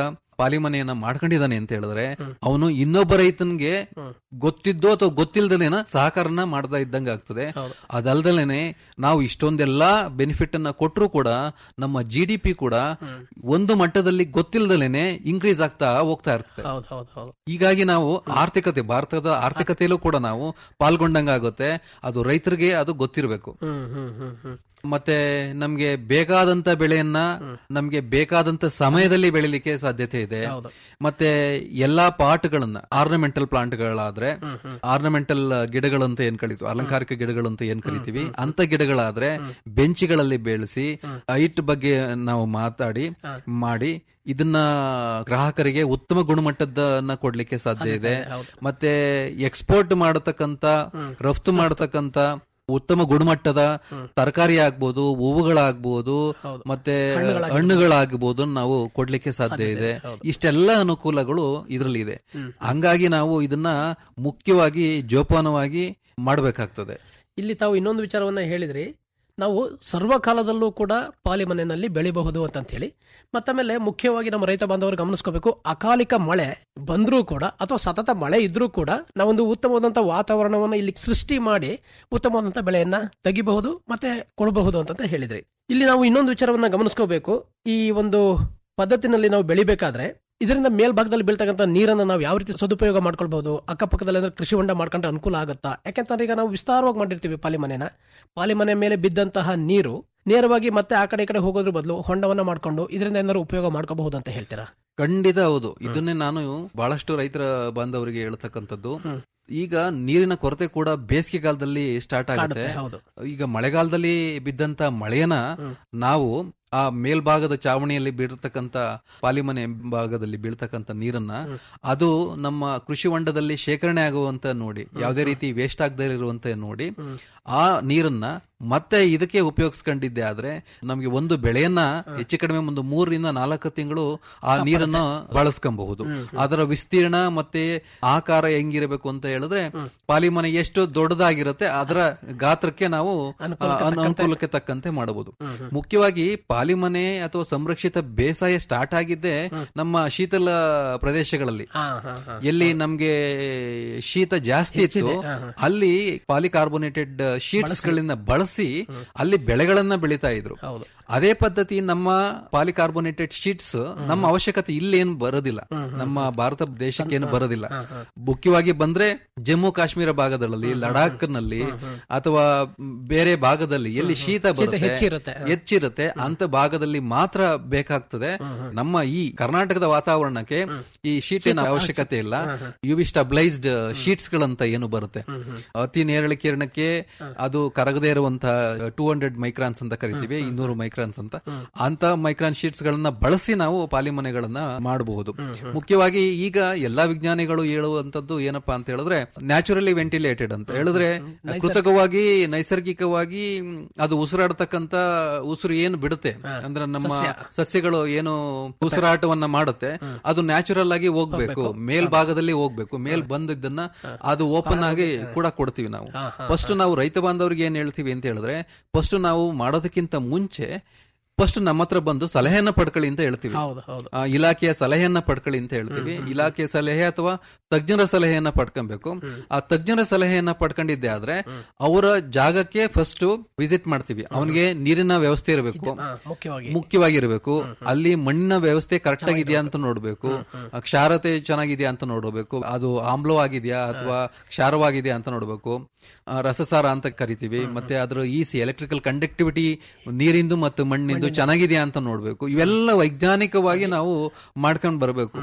ಪಾಲಿಮನೆಯನ್ನ ಮಾಡ್ಕೊಂಡಿದ್ದಾನೆ ಅಂತ ಹೇಳಿದ್ರೆ ಅವನು ಇನ್ನೊಬ್ಬ ರೈತನ್ಗೆ ಗೊತ್ತಿದ್ದೋ ಅಥವಾ ಗೊತ್ತಿಲ್ದಲೇನ ಸಹಕಾರನ ಮಾಡ್ತಾ ಇದ್ದಂಗೆ ಆಗ್ತದೆ ಹೌದು. ಅದಲ್ದಲೇನೆ ನಾವು ಇಷ್ಟೊಂದೆಲ್ಲಾ ಬೆನಿಫಿಟ್ ಅನ್ನ ಕೊಟ್ಟರು ಕೂಡ ನಮ್ಮ ಜಿ ಡಿ ಪಿ ಕೂಡ ಒಂದು ಮಟ್ಟದಲ್ಲಿ ಗೊತ್ತಿಲ್ದಲೇನೆ ಇನ್ಕ್ರೀಸ್ ಆಗ್ತಾ ಹೋಗ್ತಾ ಇರ್ತದೆ ಹೌದು ಹೌದು ಹೌದು ಹೀಗಾಗಿ ನಾವು ಆರ್ಥಿಕತೆ ಭಾರತದ ಆರ್ಥಿಕತೆಯಲ್ಲೂ ಕೂಡ ನಾವು ಪಾಲ್ಗೊಂಡಂಗಾಗುತ್ತೆ ಅದು ರೈತರಿಗೆ ಅದು ಗೊತ್ತಿರಬೇಕು ಹ್ಮ್ ಹ್ಮ್ ಹ್ಮ್ ಹ್ಮ್ ಮತ್ತೆ ನಮ್ಗೆ ಬೇಕಾದಂತ ಬೆಳೆಯನ್ನ ನಮ್ಗೆ ಬೇಕಾದಂತ ಸಮಯದಲ್ಲಿ ಬೆಳಿಲಿಕ್ಕೆ ಸಾಧ್ಯತೆ ಇದೆ ಹೌದು. ಮತ್ತೆ ಎಲ್ಲಾ ಪಾಟ್ಗಳನ್ನ ಆರ್ನಮೆಂಟಲ್ ಪ್ಲಾಂಟ್ಗಳಾದ್ರೆ ಆರ್ನಮೆಂಟಲ್ ಗಿಡಗಳಂತ ಏನ್ ಕರೀತೀವಿ ಅಲಂಕಾರಿಕ ಗಿಡಗಳಂತ ಏನ್ ಕರಿತೀವಿ ಅಂತ ಗಿಡಗಳಾದ್ರೆ ಬೆಂಚಿಗಳಲ್ಲಿ ಬೆಳೆಸಿ ಹೈಟ್ ಬಗ್ಗೆ ನಾವು ಮಾತಾಡಿ ಮಾಡಿ ಇದನ್ನ ಗ್ರಾಹಕರಿಗೆ ಉತ್ತಮ ಗುಣಮಟ್ಟದನ್ನ ಕೊಡ್ಲಿಕ್ಕೆ ಸಾಧ್ಯ ಇದೆ ಮತ್ತೆ ಎಕ್ಸ್ಪೋರ್ಟ್ ಮಾಡತಕ್ಕಂತ ರಫ್ತು ಮಾಡತಕ್ಕಂತ ಉತ್ತಮ ಗುಣಮಟ್ಟದ ತರಕಾರಿ ಆಗ್ಬೋದು ಹೂವುಗಳಾಗ್ಬೋದು ಮತ್ತೆ ಹಣ್ಣುಗಳಾಗ್ಬೋದು ನಾವು ಕೊಡ್ಲಿಕ್ಕೆ ಸಾಧ್ಯ ಇದೆ ಇಷ್ಟೆಲ್ಲ ಅನುಕೂಲಗಳು ಇದರಲ್ಲಿ ಇದೆ ಹಂಗಾಗಿ ನಾವು ಇದನ್ನ ಮುಖ್ಯವಾಗಿ ಜೋಪಾನವಾಗಿ ಮಾಡಬೇಕಾಗ್ತದೆ ಇಲ್ಲಿ ತಾವು ಇನ್ನೊಂದು ವಿಚಾರವನ್ನ ಹೇಳಿದ್ರಿ ನಾವು ಸರ್ವಕಾಲದಲ್ಲೂ ಕೂಡ ಪಾಲಿಮನೆಯಲ್ಲಿ ಬೆಳಿಬಹುದು ಅಂತ ಹೇಳಿ ಮತ್ತಮೇಲೆ ಮುಖ್ಯವಾಗಿ ನಮ್ಮ ರೈತ ಬಾಂಧವರು ಗಮನಿಸ್ಕೋಬೇಕು ಅಕಾಲಿಕ ಮಳೆ ಬಂದ್ರೂ ಕೂಡ ಅಥವಾ ಸತತ ಮಳೆ ಇದ್ರೂ ಕೂಡ ನಾವೊಂದು ಉತ್ತಮವಾದಂತ ವಾತಾವರಣವನ್ನು ಇಲ್ಲಿ ಸೃಷ್ಟಿ ಮಾಡಿ ಉತ್ತಮವಾದಂತ ಬೆಳೆಯನ್ನ ತೆಗಿಬಹುದು ಮತ್ತೆ ಕೊಡಬಹುದು ಅಂತ ಹೇಳಿದ್ರಿ ಇಲ್ಲಿ ನಾವು ಇನ್ನೊಂದು ವಿಚಾರವನ್ನ ಗಮನಿಸ್ಕೋಬೇಕು ಈ ಒಂದು ಪದ್ಧತಿನಲ್ಲಿ ನಾವು ಬೆಳಿಬೇಕಾದ್ರೆ ಇದರಿಂದ ಮೇಲ್ಭಾಗದಲ್ಲಿ ಬೀಳ್ತಕ್ಕಂಥ ನೀರನ್ನು ನಾವು ಯಾವ ರೀತಿ ಸದುಪಯೋಗ ಮಾಡ್ಕೊಳ್ಬಹುದು ಅಕ್ಕಪಕ್ಕದಲ್ಲಿ ಅಂದ್ರೆ ಕೃಷಿ ಹೊಂಡ ಮಾಡ್ಕೊಂಡ್ರೆ ಅನುಕೂಲ ಆಗುತ್ತಾ ಯಾಕೆಂತಂದ್ರೆ ಈಗ ನಾವು ವಿಸ್ತಾರವಾಗಿ ಮಾಡಿರ್ತೀವಿ ಪಾಲಿಮನೆನ ಪಾಲಿಮನೆ ಮೇಲೆ ಬಿದ್ದಂತಹ ನೀರು ನೇರವಾಗಿ ಮತ್ತೆ ಆ ಕಡೆ ಈ ಕಡೆ ಹೋಗೋದ್ರ ಬದಲು ಹೊಂಡವನ್ನ ಮಾಡ್ಕೊಂಡು ಇದರಿಂದ ಏನಾದ್ರು ಉಪಯೋಗ ಮಾಡ್ಕೋಬಹುದು ಅಂತ ಹೇಳ್ತೀರಾ ಖಂಡಿತ ಹೌದು ಇದನ್ನೇ ನಾನು ಬಹಳಷ್ಟು ರೈತರ ಬಾಂಧವರಿಗೆ ಹೇಳ್ತಕ್ಕಂಥದ್ದು ಈಗ ನೀರಿನ ಕೊರತೆ ಕೂಡ ಬೇಸಿಗೆ ಕಾಲದಲ್ಲಿ ಸ್ಟಾರ್ಟ್ ಆಗುತ್ತೆ ಕಾಡುತ್ತೆ, ಹೌದು. ಈಗ ಮಳೆಗಾಲದಲ್ಲಿ ಬಿದ್ದಂತ ಮಳೆಯನ್ನ ನಾವು ಆ ಮೇಲ್ಭಾಗದ ಚಾವಣಿಯಲ್ಲಿ ಬೀಳ್ತಕ್ಕಂತ ಪಾಲಿಮನೆ ಭಾಗದಲ್ಲಿ ಬೀಳ್ತಕ್ಕಂತ ನೀರನ್ನ ಅದು ನಮ್ಮ ಕೃಷಿ ಹೊಂಡದಲ್ಲಿ ಶೇಖರಣೆ ಆಗುವಂತ ನೋಡಿ ಯಾವುದೇ ರೀತಿ ವೇಸ್ಟ್ ಆಗದೇ ಇರುವಂತ ನೋಡಿ ಆ ನೀರನ್ನ ಮತ್ತೆ ಇದಕ್ಕೆ ಉಪಯೋಗಿಸ್ಕೊಂಡಿದ್ದೆ ಆದ್ರೆ ನಮಗೆ ಒಂದು ಬೆಳೆಯನ್ನ ಹೆಚ್ಚು ಕಡಿಮೆ ಒಂದು ಮೂರರಿಂದ ನಾಲ್ಕು ತಿಂಗಳು ಆ ನೀರನ್ನ ಬಳಸ್ಕೊಬಹುದು ಅದರ ವಿಸ್ತೀರ್ಣ ಮತ್ತೆ ಆಕಾರ ಹೆಂಗಿರಬೇಕು ಅಂತ ಹೇಳಿದ್ರೆ ಪಾಲಿಮನೆ ಎಷ್ಟು ದೊಡ್ಡದಾಗಿರುತ್ತೆ ಅದರ ಗಾತ್ರಕ್ಕೆ ನಾವು ಆ, ಅನು- ಅನುಕೂಲಕ್ಕೆ ತಕ್ಕಂತೆ ಮಾಡಬಹುದು ಮುಖ್ಯವಾಗಿ ಪಾಲಿಮನೆ ಅಥವಾ ಸಂರಕ್ಷಿತ ಬೇಸಾಯ ಸ್ಟಾರ್ಟ್ ಆಗಿದ್ದೆ ನಮ್ಮ ಶೀತಲ ಪ್ರದೇಶಗಳಲ್ಲಿ ಹಾ ಹಾ ಹಾ ಎಲ್ಲಿ ನಮ್ಗೆ ಶೀತ ಜಾಸ್ತಿ ಇತ್ತು ಅಲ್ಲಿ ಪಾಲಿಕಾರ್ಬೋನೇಟೆಡ್ ಶೀಟ್ಸ್ ಗಳಿಂದ ಬಳಸಿ ಅಲ್ಲಿ ಬೆಳೆಗಳನ್ನ ಬೆಳೀತಾ ಇದ್ರು ಹೌದು. ಅದೇ ಪದ್ಧತಿ ನಮ್ಮ ಪಾಲಿಕಾರ್ಬೋನೇಟೆಡ್ ಶೀಟ್ಸ್ ನಮ್ಮ ಅವಶ್ಯಕತೆ ಇಲ್ಲೇನು ಬರೋದಿಲ್ಲ ನಮ್ಮ ಭಾರತ ದೇಶಕ್ಕೆ ಏನು ಬರೋದಿಲ್ಲ ಮುಖ್ಯವಾಗಿ ಬಂದ್ರೆ ಜಮ್ಮು ಕಾಶ್ಮೀರ ಭಾಗದಲ್ಲಿ ಲಡಾಖ್ ನಲ್ಲಿ ಅಥವಾ ಬೇರೆ ಭಾಗದಲ್ಲಿ ಎಲ್ಲಿ ಶೀತ ಬರುತ್ತೆ ಹೆಚ್ಚಿರುತ್ತೆ. ಹೆಚ್ಚಿರುತ್ತೆ ಅಂತ ಭಾಗದಲ್ಲಿ ಮಾತ್ರ ಬೇಕಾಗ್ತದೆ ನಮ್ಮ ಈ ಕರ್ನಾಟಕದ ವಾತಾವರಣಕ್ಕೆ ಈ ಶೀಟಿನ ಅವಶ್ಯಕತೆ ಇಲ್ಲ ಯು ವಿ ಸ್ಟಬ್ಲೈಸ್ಡ್ ಶೀಟ್ಸ್ ಗಳಂತ ಏನು ಬರುತ್ತೆ ಅತಿ ನೇರಳೆ ಕಿರಣಕ್ಕೆ ಅದು ಕರಗದೇ ಇರುವಂತಹ ಟೂ ಹಂಡ್ರೆಡ್ ಮೈಕ್ರಾನ್ಸ್ ಅಂತ ಕರಿತೀವಿ ಇನ್ನೂರು ಮೈಕ್ರಾನ್ಸ್ ಅಂತ ಅಂತ ಮೈಕ್ರಾನ್ ಶೀಟ್ಸ್ ಗಳನ್ನ ಬಳಸಿ ನಾವು ಪಾಲಿಮನೆಗಳನ್ನ ಮಾಡಬಹುದು ಮುಖ್ಯವಾಗಿ ಈಗ ಎಲ್ಲಾ ವಿಜ್ಞಾನಿಗಳು ಹೇಳುವಂತದ್ದು ಏನಪ್ಪಾ ಅಂತ ಹೇಳಿದ್ರೆ ನ್ಯಾಚುರಲಿ ವೆಂಟಿಲೇಟೆಡ್ ಅಂತ ಹೇಳಿದ್ರೆ ಕೃತಕವಾಗಿ ನೈಸರ್ಗಿಕವಾಗಿ ಮ್, ಅದು ಉಸಿರಾಡತಕ್ಕಂತ ಉಸಿರು ಏನು ಬಿಡುತ್ತೆ ಅಂದ್ರೆ ನಮ್ಮ ಸಸ್ಯಗಳು ಏನು ಉಸಿರಾಟವನ್ನ ಮಾಡುತ್ತೆ ಅದು ನ್ಯಾಚುರಲ್ ಆಗಿ ಹೋಗ್ಬೇಕು ಮೇಲ್ಭಾಗದಲ್ಲಿ ಹೋಗ್ಬೇಕು ಮೇಲ್ ಬಂದಿದ್ದನ್ನ ಅದು ಓಪನ್ ಆಗಿ ಕೂಡ ಕೊಡ್ತೀವಿ ನಾವು ಫಸ್ಟ್ ನಾವು ರೈತ ಬಾಂಧವರಿಗೆ ಏನ್ ಹೇಳ್ತೀವಿ ಅಂತ ಹೇಳಿದ್ರೆ ಫಸ್ಟ್ ನಾವು ಮಾಡೋದಕ್ಕಿಂತ ಮುಂಚೆ ಫಸ್ಟ್ ನಮ್ಮ ಹತ್ರ ಬಂದು ಸಲಹೆಯನ್ನ ಪಡ್ಕೊಳ್ಳಿ ಅಂತ ಹೇಳ್ತೀವಿ ಹೌದು ಹೌದು ಆ, ಇಲಾಖೆಯ ಸಲಹೆಯನ್ನ ಪಡ್ಕೊಳ್ಳಿ ಅಂತ ಹೇಳ್ತೀವಿ ಇಲಾಖೆಯ ಸಲಹೆ ಅಥವಾ ತಜ್ಞರ ಸಲಹೆಯನ್ನ ಪಡ್ಕೊಬೇಕು ಆ ತಜ್ಞರ ಸಲಹೆಯನ್ನ ಪಡ್ಕೊಂಡಿದ್ದೆ ಆದ್ರೆ ಅವರ ಜಾಗಕ್ಕೆ ಫಸ್ಟ್ ವಿಸಿಟ್ ಮಾಡ್ತೀವಿ ಅವನಿಗೆ ನೀರಿನ ವ್ಯವಸ್ಥೆ ಇರಬೇಕು ಹಾ, ಮುಖ್ಯವಾಗಿ ಮುಖ್ಯವಾಗಿರ್ಬೇಕು ಅಲ್ಲಿ ಮಣ್ಣಿನ ವ್ಯವಸ್ಥೆ ಕರೆಕ್ಟ್ ಆಗಿದೆಯಾ ಅಂತ ನೋಡ್ಬೇಕು ಆ, ಕ್ಷಾರತೆ ಚೆನ್ನಾಗಿದೆಯಾ ಅಂತ ನೋಡ್ಬೇಕು ಅದು ಆಮ್ಲವಾಗಿದೆಯಾ ಅಥವಾ ಕ್ಷಾರವಾಗಿದೆಯಾ ಅಂತ ನೋಡ್ಬೇಕು ಆ, ರಸಸಾರ ಅಂತ ಕರಿತೀವಿ ಮತ್ತೆ ಅದ್ರ ಈಸಿ ಎಲೆಕ್ಟ್ರಿಕಲ್ ಕಂಡಕ್ಟಿವಿಟಿ ನೀರಿಂದು ಮತ್ತು ಮಣ್ಣಿಂದು ಚೆನ್ನಾಗಿದೆಯಾ ಅಂತ ನೋಡ್ಬೇಕು ಇವೆಲ್ಲ ವೈಜ್ಞಾನಿಕವಾಗಿ ನಾವು ಮಾಡ್ಕೊಂಡ್ ಬರಬೇಕು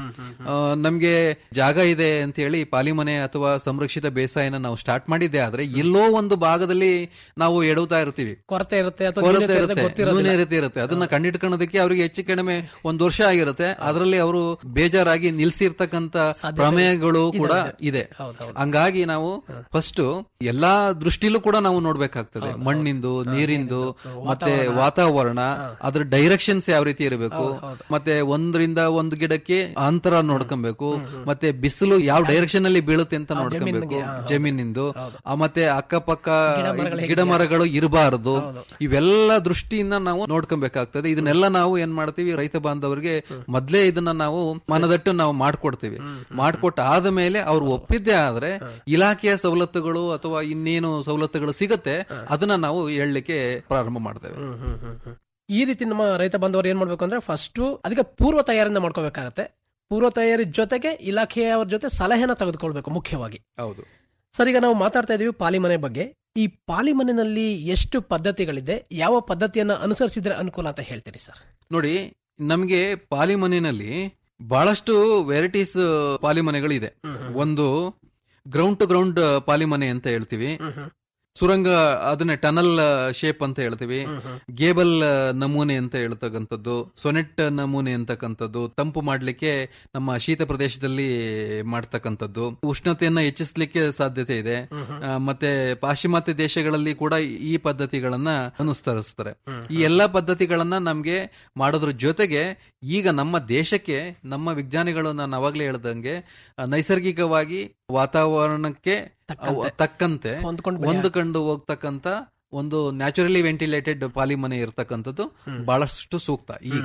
ನಮ್ಗೆ ಜಾಗ ಇದೆ ಅಂತ ಹೇಳಿ ಪಾಲಿಮನೆ ಅಥವಾ ಸಂರಕ್ಷಿತ ಬೇಸಾಯನ ನಾವು ಸ್ಟಾರ್ಟ್ ಮಾಡಿದ್ದೆ ಆದ್ರೆ ಎಲ್ಲೋ ಒಂದು ಭಾಗದಲ್ಲಿ ನಾವು ಎಡುತ್ತಾ ಇರ್ತೀವಿ ಕೊರತೆ ಇರುತ್ತೆ ಅಥವಾ ಕೊರತೆ ನ್ಯೂನತೆ ಇರುತ್ತೆ, ಇರುತ್ತೆ ಗೊತ್ತಿರೋದಿಲ್ಲ. ನ್ಯೂನತೆ ಇರುತ್ತೆ ಅದನ್ನ ಕಂಡಿಡ್ಕೊಳ್ಳೋದಕ್ಕೆ ಅವರಿಗೆ ಹೆಚ್ಚು ಕಡಿಮೆ ಒಂದ್ ವರ್ಷ ಆಗಿರುತ್ತೆ ಅದರಲ್ಲಿ ಅವರು ಬೇಜಾರಾಗಿ ನಿಲ್ಸಿರ್ತಕ್ಕಂತ ಪ್ರಮೇಯಗಳು ಕೂಡ ಇದೆ ಹಂಗಾಗಿ ನಾವು ಫಸ್ಟ್ ಎಲ್ಲಾ ದೃಷ್ಟಿಲೂ ಕೂಡ ನಾವು ನೋಡ್ಬೇಕಾಗ್ತದೆ ಮಣ್ಣಿಂದು ನೀರಿಂದು ಮತ್ತೆ ವಾತಾವರಣ ಅದ್ರ ಡೈರೆಕ್ಷನ್ಸ್ ಯಾವ ರೀತಿ ಇರಬೇಕು ಮತ್ತೆ ಒಂದರಿಂದ ಒಂದು ಗಿಡಕ್ಕೆ ಅಂತರ ನೋಡ್ಕೊಬೇಕು ಮತ್ತೆ ಬಿಸಿಲು ಯಾವ ಡೈರೆಕ್ಷನ್ ಅಲ್ಲಿ ಬೀಳುತ್ತೆ ಅಂತ ನೋಡ್ಕೊಬೇಕು ಜಮೀನಿಂದು ಆ, ಮತ್ತೆ ಅಕ್ಕಪಕ್ಕ ಗಿಡ ಮರಗಳು ಇರಬಾರದು ಇವೆಲ್ಲ ದೃಷ್ಟಿಯಿಂದ ನಾವು ನೋಡ್ಕೊಬೇಕಾಗ್ತದೆ ಇದನ್ನೆಲ್ಲ ನಾವು ಏನ್ ಮಾಡ್ತೀವಿ ರೈತ ಬಾಂಧವರಿಗೆ ಮೊದ್ಲೇ ಇದನ್ನ ನಾವು ಮನದಟ್ಟು ನಾವು ಮಾಡ್ಕೊಡ್ತೀವಿ ಮಾಡ್ಕೊಟ್ಟ ಆದ್ಮೇಲೆ ಅವ್ರು ಒಪ್ಪಿದ್ದೇ ಆದ್ರೆ ಇಲಾಖೆಯ ಸವಲತ್ತುಗಳು ಅಥವಾ ಇನ್ನೇನು ಸವಲತ್ತುಗಳು ಸಿಗತ್ತೆ ಅದನ್ನ ನಾವು ಹೇಳಲಿಕ್ಕೆ ಪ್ರಾರಂಭ ಮಾಡ್ತೇವೆ ಈ ರೀತಿ ನಮ್ಮ ರೈತ ಬಾಂಧವರು ಏನ್ ಮಾಡ್ಬೇಕು ಅಂದ್ರೆ ಫಸ್ಟ್ ಅದಕ್ಕೆ ಪೂರ್ವ ತಯಾರಿಯಿಂದ ಮಾಡ್ಕೋಬೇಕಾಗತ್ತೆ ಪೂರ್ವ ತಯಾರಿ ಜೊತೆಗೆ ಇಲಾಖೆಯವರ ಜೊತೆ ಸಲಹೆನ ತೆಗೆದುಕೊಳ್ಬೇಕು ಮುಖ್ಯವಾಗಿ ಹೌದು ಸರ್ ಈಗ ನಾವು ಮಾತಾಡ್ತಾ ಇದೀವಿ ಪಾಲಿಮನೆ ಬಗ್ಗೆ ಈ ಪಾಲಿಮನೆಯಲ್ಲಿ ಎಷ್ಟು ಪದ್ಧತಿಗಳಿದೆ ಯಾವ ಪದ್ಧತಿಯನ್ನ ಅನುಸರಿಸಿದ್ರೆ ಅನುಕೂಲ ಅಂತ ಹೇಳ್ತೀರಿ ಸರ್ ನೋಡಿ ನಮಗೆ ಪಾಲಿಮನೆಯಲ್ಲಿ ಬಹಳಷ್ಟು ವೆರೈಟೀಸ್ ಪಾಲಿಮನೆಗಳಿದೆ ಒಂದು ಗ್ರೌಂಡ್ ಟು ಗ್ರೌಂಡ್ ಪಾಲಿಮನೆ ಅಂತ ಹೇಳ್ತೀವಿ ಸುರಂಗ ಅದನ್ನೇ ಟನಲ್ ಶೇಪ್ ಅಂತ ಹೇಳ್ತೀವಿ ಗೇಬಲ್ ನಮೂನೆ ಅಂತ ಹೇಳ್ತಕ್ಕಂಥದ್ದು ಸೊನೆಟ್ ನಮೂನೆ ಅಂತಕ್ಕಂಥದ್ದು ತಂಪು ಮಾಡ್ಲಿಕ್ಕೆ ನಮ್ಮ ಶೀತ ಪ್ರದೇಶದಲ್ಲಿ ಮಾಡ್ತಕ್ಕಂಥದ್ದು ಉಷ್ಣತೆಯನ್ನ ಹೆಚ್ಚಿಸ್ಲಿಕ್ಕೆ ಸಾಧ್ಯತೆ ಇದೆ ಆ, ಮತ್ತೆ ಪಾಶ್ಚಿಮಾತ್ಯ ದೇಶಗಳಲ್ಲಿ ಕೂಡ ಈ ಪದ್ಧತಿಗಳನ್ನ ಅನುಸರಿಸ್ತಾರೆ ಈ ಎಲ್ಲಾ ಪದ್ಧತಿಗಳನ್ನ ನಮ್ಗೆ ಮಾಡೋದ್ರ ಜೊತೆಗೆ ಈಗ ನಮ್ಮ ದೇಶಕ್ಕೆ ನಮ್ಮ ವಿಜ್ಞಾನಿಗಳು ನಾನು ಅವಾಗ್ಲೇ ಹೇಳ್ದಂಗೆ ಆ, ನೈಸರ್ಗಿಕವಾಗಿ ವಾತಾವರಣಕ್ಕೆ ಅವ್- ತಕ್ಕಂತೆ ಹೊಂದ್ಕೊಂಡು ಬೆಳೆ ಹೊಂದಿಕೊಂಡು ಹೋಗ್ತಕ್ಕಂತ ಒಂದು ನ್ಯಾಚುರಲಿ ವೆಂಟಿಲೇಟೆಡ್ ಪಾಲಿಮನೆ ಇರತಕ್ಕಂಥದ್ದು ಬಹಳಷ್ಟು ಸೂಕ್ತ ಈಗ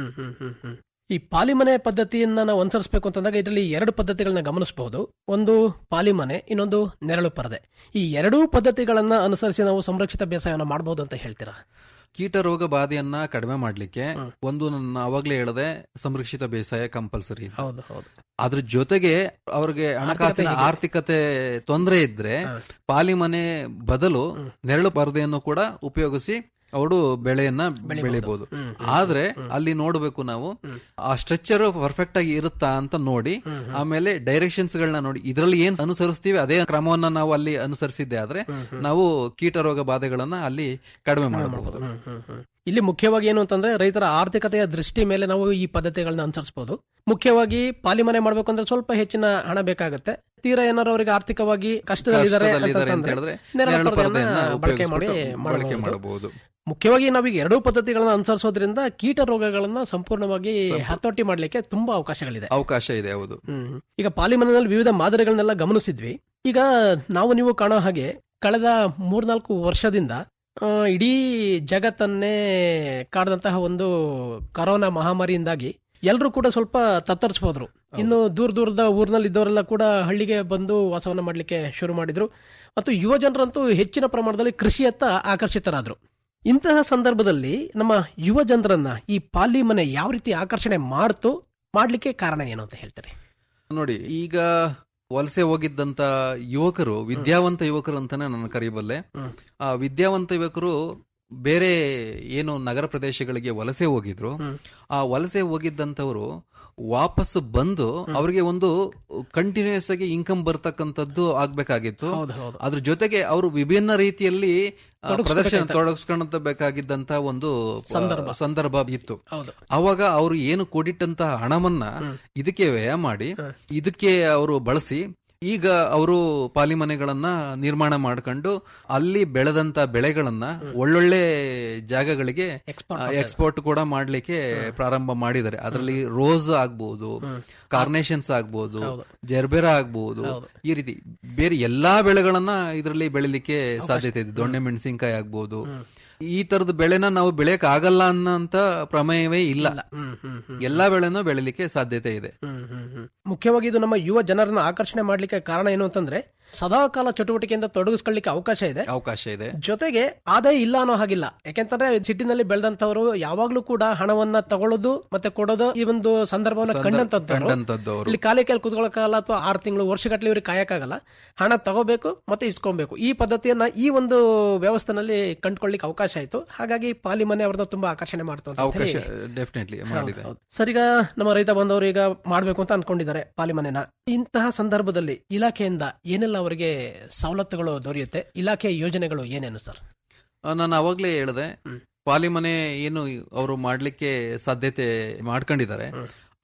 ಈ ಪಾಲಿಮನೆ ಪದ್ಧತಿಯನ್ನ ನಾವು ಅನುಸರಿಸಬೇಕು ಅಂತಂದಾಗ ಇದರಲ್ಲಿ ಎರಡು ಪದ್ಧತಿಗಳನ್ನ ಗಮನಿಸಬಹುದು ಒಂದು ಪಾಲಿಮನೆ ಇನ್ನೊಂದು ನೆರಳು ಪರದೆ ಈ ಎರಡೂ ಪದ್ಧತಿಗಳನ್ನ ಅನುಸರಿಸಿ ನಾವು ಸಂರಕ್ಷಿತ ಬೇಸಾಯವನ್ನು ಮಾಡಬಹುದು ಅಂತ ಹೇಳ್ತೀರಾ ಕೀಟ ರೋಗ ಬಾಧೆಯನ್ನ ಕಡಿಮೆ ಮಾಡ್ಲಿಕ್ಕೆ ಒಂದು ನನ್ನ ಅವಾಗ್ಲೇ ಹೇಳದೆ ಸಂರಕ್ಷಿತ ಬೇಸಾಯ ಕಂಪಲ್ಸರಿ ಹೌದು ಹೌದು ಅದ್ರ ಜೊತೆಗೆ ಅವ್ರಿಗೆ ಹಣಕಾಸಿನ ಆರ್ಥಿಕತೆ ತೊಂದರೆ ಇದ್ರೆ ಪಾಲಿಮನೆ ಬದಲು ನೆರಳು ಪರದೆಯನ್ನು ಕೂಡ ಉಪಯೋಗಿಸಿ ಅವರು ಬೆಳೆಯನ್ನ ಬೆಳಿಬಹುದು ಆದ್ರೆ ಅಲ್ಲಿ ನೋಡ್ಬೇಕು ನಾವು ಆ ಸ್ಟ್ರಕ್ಚರ್ ಪರ್ಫೆಕ್ಟ್ ಆಗಿ ಇರುತ್ತಾ ಅಂತ ನೋಡಿ ಆಮೇಲೆ ಡೈರೆಕ್ಷನ್ಸ್ ಗಳನ್ನ ನೋಡಿ ಇದರಲ್ಲಿ ಏನ್ ಅನುಸರಿಸ್ತೀವಿ ಅದೇ ಕ್ರಮವನ್ನ ನಾವು ಅಲ್ಲಿ ಅನುಸರಿಸಿದ್ದೆ ಆದ್ರೆ ನಾವು ಕೀಟ ರೋಗ ಬಾಧೆಗಳನ್ನ ಅಲ್ಲಿ ಕಡಿಮೆ ಮಾಡಬಹುದು ಇಲ್ಲಿ ಮುಖ್ಯವಾಗಿ ಏನು ಅಂತಂದ್ರೆ ರೈತರ ಆರ್ಥಿಕತೆಯ ದೃಷ್ಟಿ ಮೇಲೆ ನಾವು ಈ ಪದ್ಧತಿಗಳನ್ನ ಅನುಸರಿಸಬಹುದು ಮುಖ್ಯವಾಗಿ ಪಾಲಿಮನೆ ಮಾಡ್ಬೇಕು ಅಂದ್ರೆ ಸ್ವಲ್ಪ ಹೆಚ್ಚಿನ ಹಣ ಬೇಕಾಗುತ್ತೆ ತೀರಾ ಏನಾರು ಅವರಿಗೆ ಆರ್ಥಿಕವಾಗಿ ಕಷ್ಟದಲ್ಲಿದ್ದಾರೆ ಕಷ್ಟದಲ್ಲಿದ್ದಾರೆ ಅಂತ ಅಂತಂದ್ರೆ ಹೇಳಿದ್ರೆ ನೆರಳು ನೆರಳು ಪರದೆಯನ್ನ ಪರದೆಯನ್ನ ಬಳಕೆ ಮಾಡಿ ಉಪಯೋಗಿಸ್ಬಿಟ್ಟು ಬಳಕೆ ಮಾಡಬಹುದು. ಮಾಡಬಹುದು ಮುಖ್ಯವಾಗಿ ನಾವೀಗ ಎರಡೂ ಪದ್ಧತಿಗಳನ್ನ ಅನುಸರಿಸೋದ್ರಿಂದ ಕೀಟ ರೋಗಗಳನ್ನ ಸಂಪೂರ್ಣವಾಗಿ ಹತೋಟಿ ಮಾಡ್ಲಿಕ್ಕೆ ತುಂಬಾ ಅವಕಾಶಗಳಿದೆ ಅವಕಾಶ ಇದೆ ಹೌದು ಹ್ಮ್. ಈಗ ಪಾಲಿಮನೆಯಲ್ಲಿ ವಿವಿಧ ಮಾದರಿಗಳನ್ನೆಲ್ಲ ಗಮನಿಸಿದ್ವಿ ಈಗ ನಾವು ನೀವು ಕಾಣೋ ಹಾಗೆ ಕಳೆದ ಮೂರ್ನಾಲ್ಕು ವರ್ಷದಿಂದ ಆ, ಇಡೀ ಜಗತ್ತನ್ನೇ ಕಾಡದಂತಹ ಒಂದು ಕರೋನಾ ಮಹಾಮಾರಿಯಿಂದಾಗಿ ಎಲ್ಲರೂ ಕೂಡ ಸ್ವಲ್ಪ ತತ್ತರಿಸಬಹುದು ಇನ್ನು ದೂರ ದೂರದ ಊರಿನಲ್ಲಿ ಇದ್ದವರೆಲ್ಲ ಕೂಡ ಹಳ್ಳಿಗೆ ಬಂದು ವಾಸವನ್ನ ಮಾಡ್ಲಿಕ್ಕೆ ಶುರು ಮಾಡಿದ್ರು ಮತ್ತು ಯುವ ಜನರಂತೂ ಹೆಚ್ಚಿನ ಪ್ರಮಾಣದಲ್ಲಿ ಕೃಷಿಯತ್ತ ಆಕರ್ಷಿತರಾದ್ರು ಇಂತಹ ಸಂದರ್ಭದಲ್ಲಿ ನಮ್ಮ ಯುವ ಜನರನ್ನ ಈ ಪಾಲಿ ಮನೆ ಯಾವ ರೀತಿ ಆಕರ್ಷಣೆ ಮಾಡ್ತು ಮಾಡ್ಲಿಕ್ಕೆ ಕಾರಣ ಏನು ಅಂತ ಹೇಳ್ತಾರೆ ನೋಡಿ ಈಗ ವಲಸೆ ಹೋಗಿದ್ದಂತ ಯುವಕರು ವಿದ್ಯಾವಂತ ಯುವಕರು ಅಂತಾನೆ ನಾನು ಕರೀಬಲ್ಲೆ ಆ ವಿದ್ಯಾವಂತ ಯುವಕರು ಬೇರೆ ಏನು ನಗರ ಪ್ರದೇಶಗಳಿಗೆ ವಲಸೆ ಹೋಗಿದ್ರು ಆ ವಲಸೆ ಹೋಗಿದ್ದಂತವರು ವಾಪಸ್ ಬಂದು ಅವರಿಗೆ ಒಂದು ಕಂಟಿನ್ಯೂಸ್ ಆಗಿ ಇನ್ಕಮ್ ಬರ್ತಕ್ಕಂಥದ್ದು ಆಗ್ಬೇಕಾಗಿತ್ತು ಅದ್ರ ಜೊತೆಗೆ ಅವರು ವಿಭಿನ್ನ ರೀತಿಯಲ್ಲಿ ಆ, ಪ್ರದರ್ಶನ ತೊಡಗಿಸ್ಕೊಳ್ಳಬೇಕಾಗಿದ್ದಂತ ಒಂದು ಸಂದರ್ಭ. ಸಂದರ್ಭ ಇತ್ತು ಹೌದು ಅವಾಗ ಅವರು ಏನು ಕೂಡಿಟ್ಟಂತಹ ಹಣವನ್ನ ಇದಕ್ಕೆ ವ್ಯಯ ಮಾಡಿ ಇದಕ್ಕೆ ಅವರು ಬಳಸಿ ಈಗ ಅವರು ಪಾಲಿಮನೆಗಳನ್ನ ನಿರ್ಮಾಣ ಮಾಡ್ಕೊಂಡು ಅಲ್ಲಿ ಬೆಳೆದಂತ ಬೆಳೆಗಳನ್ನ ಒಳ್ಳೊಳ್ಳೆ ಜಾಗಗಳಿಗೆ ಎಕ್ಸ್ಪೋರ್ಟ್ ಕೂಡ ಮಾಡ್ಲಿಕ್ಕೆ ಪ್ರಾರಂಭ ಮಾಡಿದ್ದಾರೆ ಅದರಲ್ಲಿ ರೋಸ್ ಆಗ್ಬಹುದು ಕಾರ್ನೇಷನ್ಸ್ ಆಗ್ಬಹುದು ಜರ್ಬೆರಾ ಆಗ್ಬಹುದು ಈ ರೀತಿ ಬೇರೆ ಎಲ್ಲಾ ಬೆಳೆಗಳನ್ನ ಇದರಲ್ಲಿ ಬೆಳಿಲಿಕ್ಕೆ ಸಾಧ್ಯತೆ ಇದೆ ದೊಣ್ಣೆ ಮೆಣಸಿನಕಾಯಿ ಆಗ್ಬಹುದು ಈ ತರದ ಬೆಳೆನ ನಾವು ಬೆಳೆಯಕ್ ಆಗಲ್ಲ ಅನ್ನೋಂತ ಪ್ರಮೇಯವೇ ಇಲ್ಲ ಎಲ್ಲಾ ಬೆಳೆನೂ ಬೆಳಿಲಿಕ್ಕೆ ಸಾಧ್ಯತೆ ಇದೆ ಮುಖ್ಯವಾಗಿ ಇದು ನಮ್ಮ ಯುವ ಜನರನ್ನ ಆಕರ್ಷಣೆ ಮಾಡ್ಲಿಕ್ಕೆ ಕಾರಣ ಏನು ಅಂತಂದ್ರೆ ಸದಾಕಾಲ ಚಟುವಟಿಕೆಯಿಂದ ತೊಡಗಿಸ್ಕೊಳ್ಳಿಕ್ಕೆ ಅವಕಾಶ ಇದೆ ಅವಕಾಶ ಇದೆ ಜೊತೆಗೆ ಆದಾಯ ಇಲ್ಲ ಅನ್ನೋ ಹಾಗಿಲ್ಲ ಯಾಕೆಂತಂದ್ರೆ ಸಿಟಿನಲ್ಲಿ ಬೆಳೆದಂತವರು ಯಾವಾಗ್ಲೂ ಕೂಡ ಹಣವನ್ನ ತಗೊಳ್ಳೋದು ಮತ್ತೆ ಕೊಡೋದು ಈ ಒಂದು ಸಂದರ್ಭವನ್ನ ಕಂಡಂತವ್ರು ಕಂಡಂತದ್ದು ಅವರು ಇಲ್ಲಿ ಕಾಲಿ ಕೈಲಿ ಕುತ್ಕೊಳ್ಳೋಕ್ಕಾಗಲ್ಲ ಅಥವಾ ಆರು ತಿಂಗಳು ವರ್ಷಗಟ್ಟಲೆ ಇವ್ರಿಗೆ ಕಾಯಕ್ಕಾಗಲ್ಲ ಹಣ ತಗೋಬೇಕು ಮತ್ತೆ ಇಸ್ಕೊಬೇಕು ಈ ಪದ್ಧತಿಯನ್ನ ಈ ಒಂದು ವ್ಯವಸ್ಥೆನಲ್ಲಿ ಕಂಡುಕೊಳ್ಳಿಕ್ಕೆ ಅವಕಾಶ ಆಯ್ತು ಹಾಗಾಗಿ ಪಾಲಿಮನೆ ಅವ್ರನ್ನ ತುಂಬಾ ಆಕರ್ಷಣೆ ಮಾಡ್ತು ಅಂತ ಅವಕಾಶ ಹೇಳಿ ಡೆಫಿನೆಟ್ಲಿ ಮಾಡಿದೆ ಸರ್ ಈಗ ನಮ್ಮ ರೈತ ಬಂದವರು ಈಗ ಮಾಡ್ಬೇಕು ಅಂತ ಅನ್ಕೊಂಡಿದ್ದಾರೆ ಪಾಲಿಮನೆನ ಇಂತಹ ಸಂದರ್ಭದಲ್ಲಿ ಇಲಾಖೆಯಿಂದ ಏನೆಲ್ಲ ಅವರಿಗೆ ಸವಲತ್ತುಗಳು ದೊರೆಯುತ್ತೆ ಇಲಾಖೆಯ ಯೋಜನೆಗಳು ಏನೇನು ಸರ್ ಆ, ನಾನು ಅವಾಗ್ಲೇ ಹೇಳಿದೆ ಪಾಲಿಮನೆ ಏನು ಅವರು ಮಾಡ್ಲಿಕ್ಕೆ ಸಾಧ್ಯತೆ ಮಾಡ್ಕೊಂಡಿದ್ದಾರೆ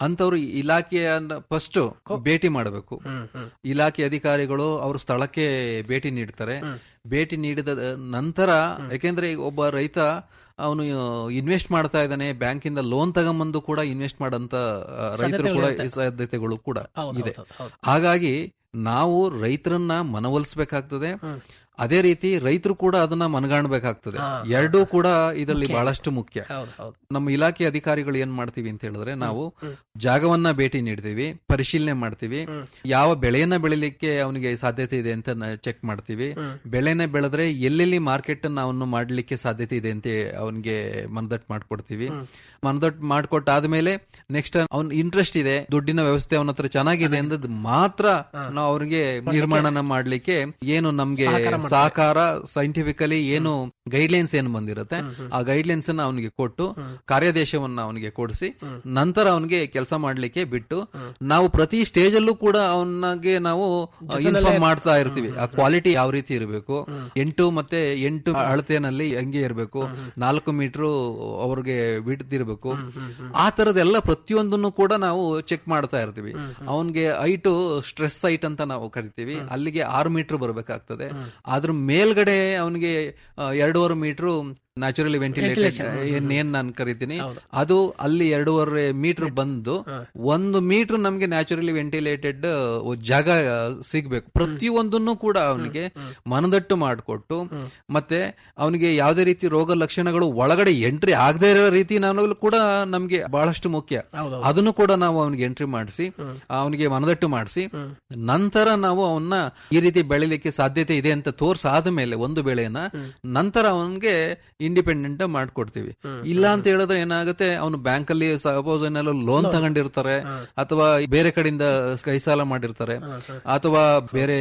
ಅಂತವ್ರು ಇಲಾಖೆಯ ಫಸ್ಟ್ ಭೇಟಿ ಮಾಡಬೇಕು ಇಲಾಖೆ ಅಧಿಕಾರಿಗಳು ಅವರು ಸ್ಥಳಕ್ಕೆ ಭೇಟಿ ನೀಡ್ತಾರೆ ಭೇಟಿ ನೀಡಿದ ನಂತರ ಯಾಕೆಂದ್ರೆ ಈಗ ಒಬ್ಬ ರೈತ ಅವನು ಇನ್ವೆಸ್ಟ್ ಮಾಡ್ತಾ ಇದ್ದಾನೆ ಬ್ಯಾಂಕಿಂದ ಲೋನ್ ತಗೊಂಬಂದು ಕೂಡ ಇನ್ವೆಸ್ಟ್ ಮಾಡಂತ ಆ, ರೈತರು ಕೂಡ ಸಾಧ್ಯತೆಗಳು ಕೂಡ ಇದೆ ಹಾಗಾಗಿ ನಾವು ರೈತರನ್ನ ಮನವೊಲಿಸಬೇಕಾಗ್ತದೆ ಅದೇ ರೀತಿ ರೈತರು ಕೂಡ ಅದನ್ನ ಮನಗಾಣಬೇಕಾಗ್ತದೆ ಎರಡೂ ಕೂಡ ಇದರಲ್ಲಿ ಬಹಳಷ್ಟು ಮುಖ್ಯ ಹೌದು ಹೌದು ನಮ್ಮ ಇಲಾಖೆ ಅಧಿಕಾರಿಗಳು ಏನ್ ಮಾಡ್ತೀವಿ ಅಂತ ಹೇಳಿದ್ರೆ ನಾವು ಜಾಗವನ್ನ ಭೇಟಿ ನೀಡ್ತೀವಿ ಪರಿಶೀಲನೆ ಮಾಡ್ತೀವಿ ಯಾವ ಬೆಳೆಯನ್ನ ಬೆಳಿಲಿಕ್ಕೆ ಅವನಿಗೆ ಸಾಧ್ಯತೆ ಇದೆ ಅಂತ ಚೆಕ್ ಮಾಡ್ತೀವಿ ಬೆಳೆನ ಬೆಳೆದ್ರೆ ಎಲ್ಲೆಲ್ಲಿ ಮಾರ್ಕೆಟ್ ಅನ್ನ ಅವನು ಮಾಡ್ಲಿಕ್ಕೆ ಸಾಧ್ಯತೆ ಇದೆ ಅಂತ ಅವನಿಗೆ ಮನದಟ್ಟು ಮಾಡ್ಕೊಡ್ತೀವಿ ಮನದಟ್ಟು ಮಾಡ್ಕೊಟ್ಟಾದ್ಮೇಲೆ ನೆಕ್ಸ್ಟ್ ಅವ್ನ ಇಂಟ್ರೆಸ್ಟ್ ಇದೆ ದುಡ್ಡಿನ ವ್ಯವಸ್ಥೆ ಅವನ ಹತ್ರ ಚೆನ್ನಾಗಿದೆ ಅಂದದ್ ಮಾತ್ರ ನಾವು ಅವ್ರಿಗೆ ನಿರ್ಮಾಣನ ಮಾಡ್ಲಿಕ್ಕೆ ಏನು ನಮ್ಗೆ ಸಹಕಾರ ಸೈಂಟಿಫಿಕಲಿ ಏನು ಗೈಡ್ಲೈನ್ಸ್ ಏನು ಬಂದಿರುತ್ತೆ ಆ ಗೈಡ್ಲೈನ್ಸ್ ಅನ್ನ ಅವನಿಗೆ ಕೊಟ್ಟು ಕಾರ್ಯಾದೇಶವನ್ನ ಅವನಿಗೆ ಕೊಡಿಸಿ ನಂತರ ಅವನಿಗೆ ಕೆಲಸ ಮಾಡ್ಲಿಕ್ಕೆ ಬಿಟ್ಟು ನಾವು ಪ್ರತಿ ಸ್ಟೇಜ್ ಅಲ್ಲೂ ಕೂಡ ಅವನಿಗೆ ನಾವು ಇನ್ಫಾರ್ಮ್ ಮಾಡ್ತಾ ಇರ್ತೀವಿ ಆ ಕ್ವಾಲಿಟಿ ಯಾವ ರೀತಿ ಇರಬೇಕು ಎಂಟು ಮತ್ತೆ ಎಂಟು ಅಳತೆನಲ್ಲಿ ಹೆಂಗೆ ಇರಬೇಕು ನಾಲ್ಕು ಮೀಟರ್ ಅವ್ರಿಗೆ ಬಿಡ್ತಿರ್ಬೇಕು ಆ ತರದೆಲ್ಲ ಪ್ರತಿಯೊಂದನ್ನು ಕೂಡ ನಾವು ಚೆಕ್ ಮಾಡ್ತಾ ಇರ್ತೀವಿ ಅವನ್ಗೆ ಐಟು ಸ್ಟ್ರೆಸ್ ಸೈಟ್ ಅಂತ ನಾವು ಕರಿತೀವಿ ಅಲ್ಲಿಗೆ ಆರು ಮೀಟರ್ ಬರಬೇಕಾಗ್ತದೆ ಅದ್ರ ಮೇಲ್ಗಡೆ ಅವನಿಗೆ ಎರಡೂವರೆ ಮೀಟರ್ ನ್ಯಾಚುರಲಿ ವೆಂಟಿಲೇಟೆಡ್ ಏನ್ ನಾನು ಕರಿತೀನಿ ಅದು ಅಲ್ಲಿ ಎರಡೂವರೆ ಮೀಟರ್ ಬಂದು ಒಂದು ಮೀಟರ್ ನಮ್ಗೆ ನ್ಯಾಚುರಲಿ ವೆಂಟಿಲೇಟೆಡ್ ಜಾಗ ಸಿಗ್ಬೇಕು ಪ್ರತಿಯೊಂದನ್ನು ಕೂಡ ಅವನಿಗೆ ಮನದಟ್ಟು ಮಾಡಿಕೊಟ್ಟು ಮತ್ತೆ ಅವನಿಗೆ ಯಾವುದೇ ರೀತಿ ರೋಗ ಲಕ್ಷಣಗಳು ಒಳಗಡೆ ಎಂಟ್ರಿ ಆಗದೆ ಇರೋ ರೀತಿ ನಾನು ಕೂಡ ನಮ್ಗೆ ಬಹಳಷ್ಟು ಮುಖ್ಯ ಅದನ್ನು ಕೂಡ ನಾವು ಅವನಿಗೆ ಎಂಟ್ರಿ ಮಾಡಿಸಿ ಅವನಿಗೆ ಮನದಟ್ಟು ಮಾಡಿಸಿ ನಂತರ ನಾವು ಅವನ್ನ ಈ ರೀತಿ ಬೆಳಿಲಿಕ್ಕೆ ಸಾಧ್ಯತೆ ಇದೆ ಅಂತ ತೋರ್ಸಾದ ಮೇಲೆ ಒಂದು ಬೆಳೆಯನ್ನ ನಂತರ ಅವನಿಗೆ ಇಂಡಿಪೆಂಡೆಂಟ್ ಮಾಡ್ಕೊಡ್ತೀವಿ ಇಲ್ಲ ಅಂತ ಹೇಳಿದ್ರೆ ಏನಾಗುತ್ತೆ ಅವನು ಬ್ಯಾಂಕ್ ಅಲ್ಲಿ ಸಪೋಸ್ ಏನಾದ್ರು ಲೋನ್ ತಗೊಂಡಿರ್ತಾರೆ ಅಥವಾ ಬೇರೆ ಕಡೆಯಿಂದ ಕೈ ಸಾಲ ಮಾಡಿರ್ತಾರೆ ಅಥವಾ ಬೇರೆ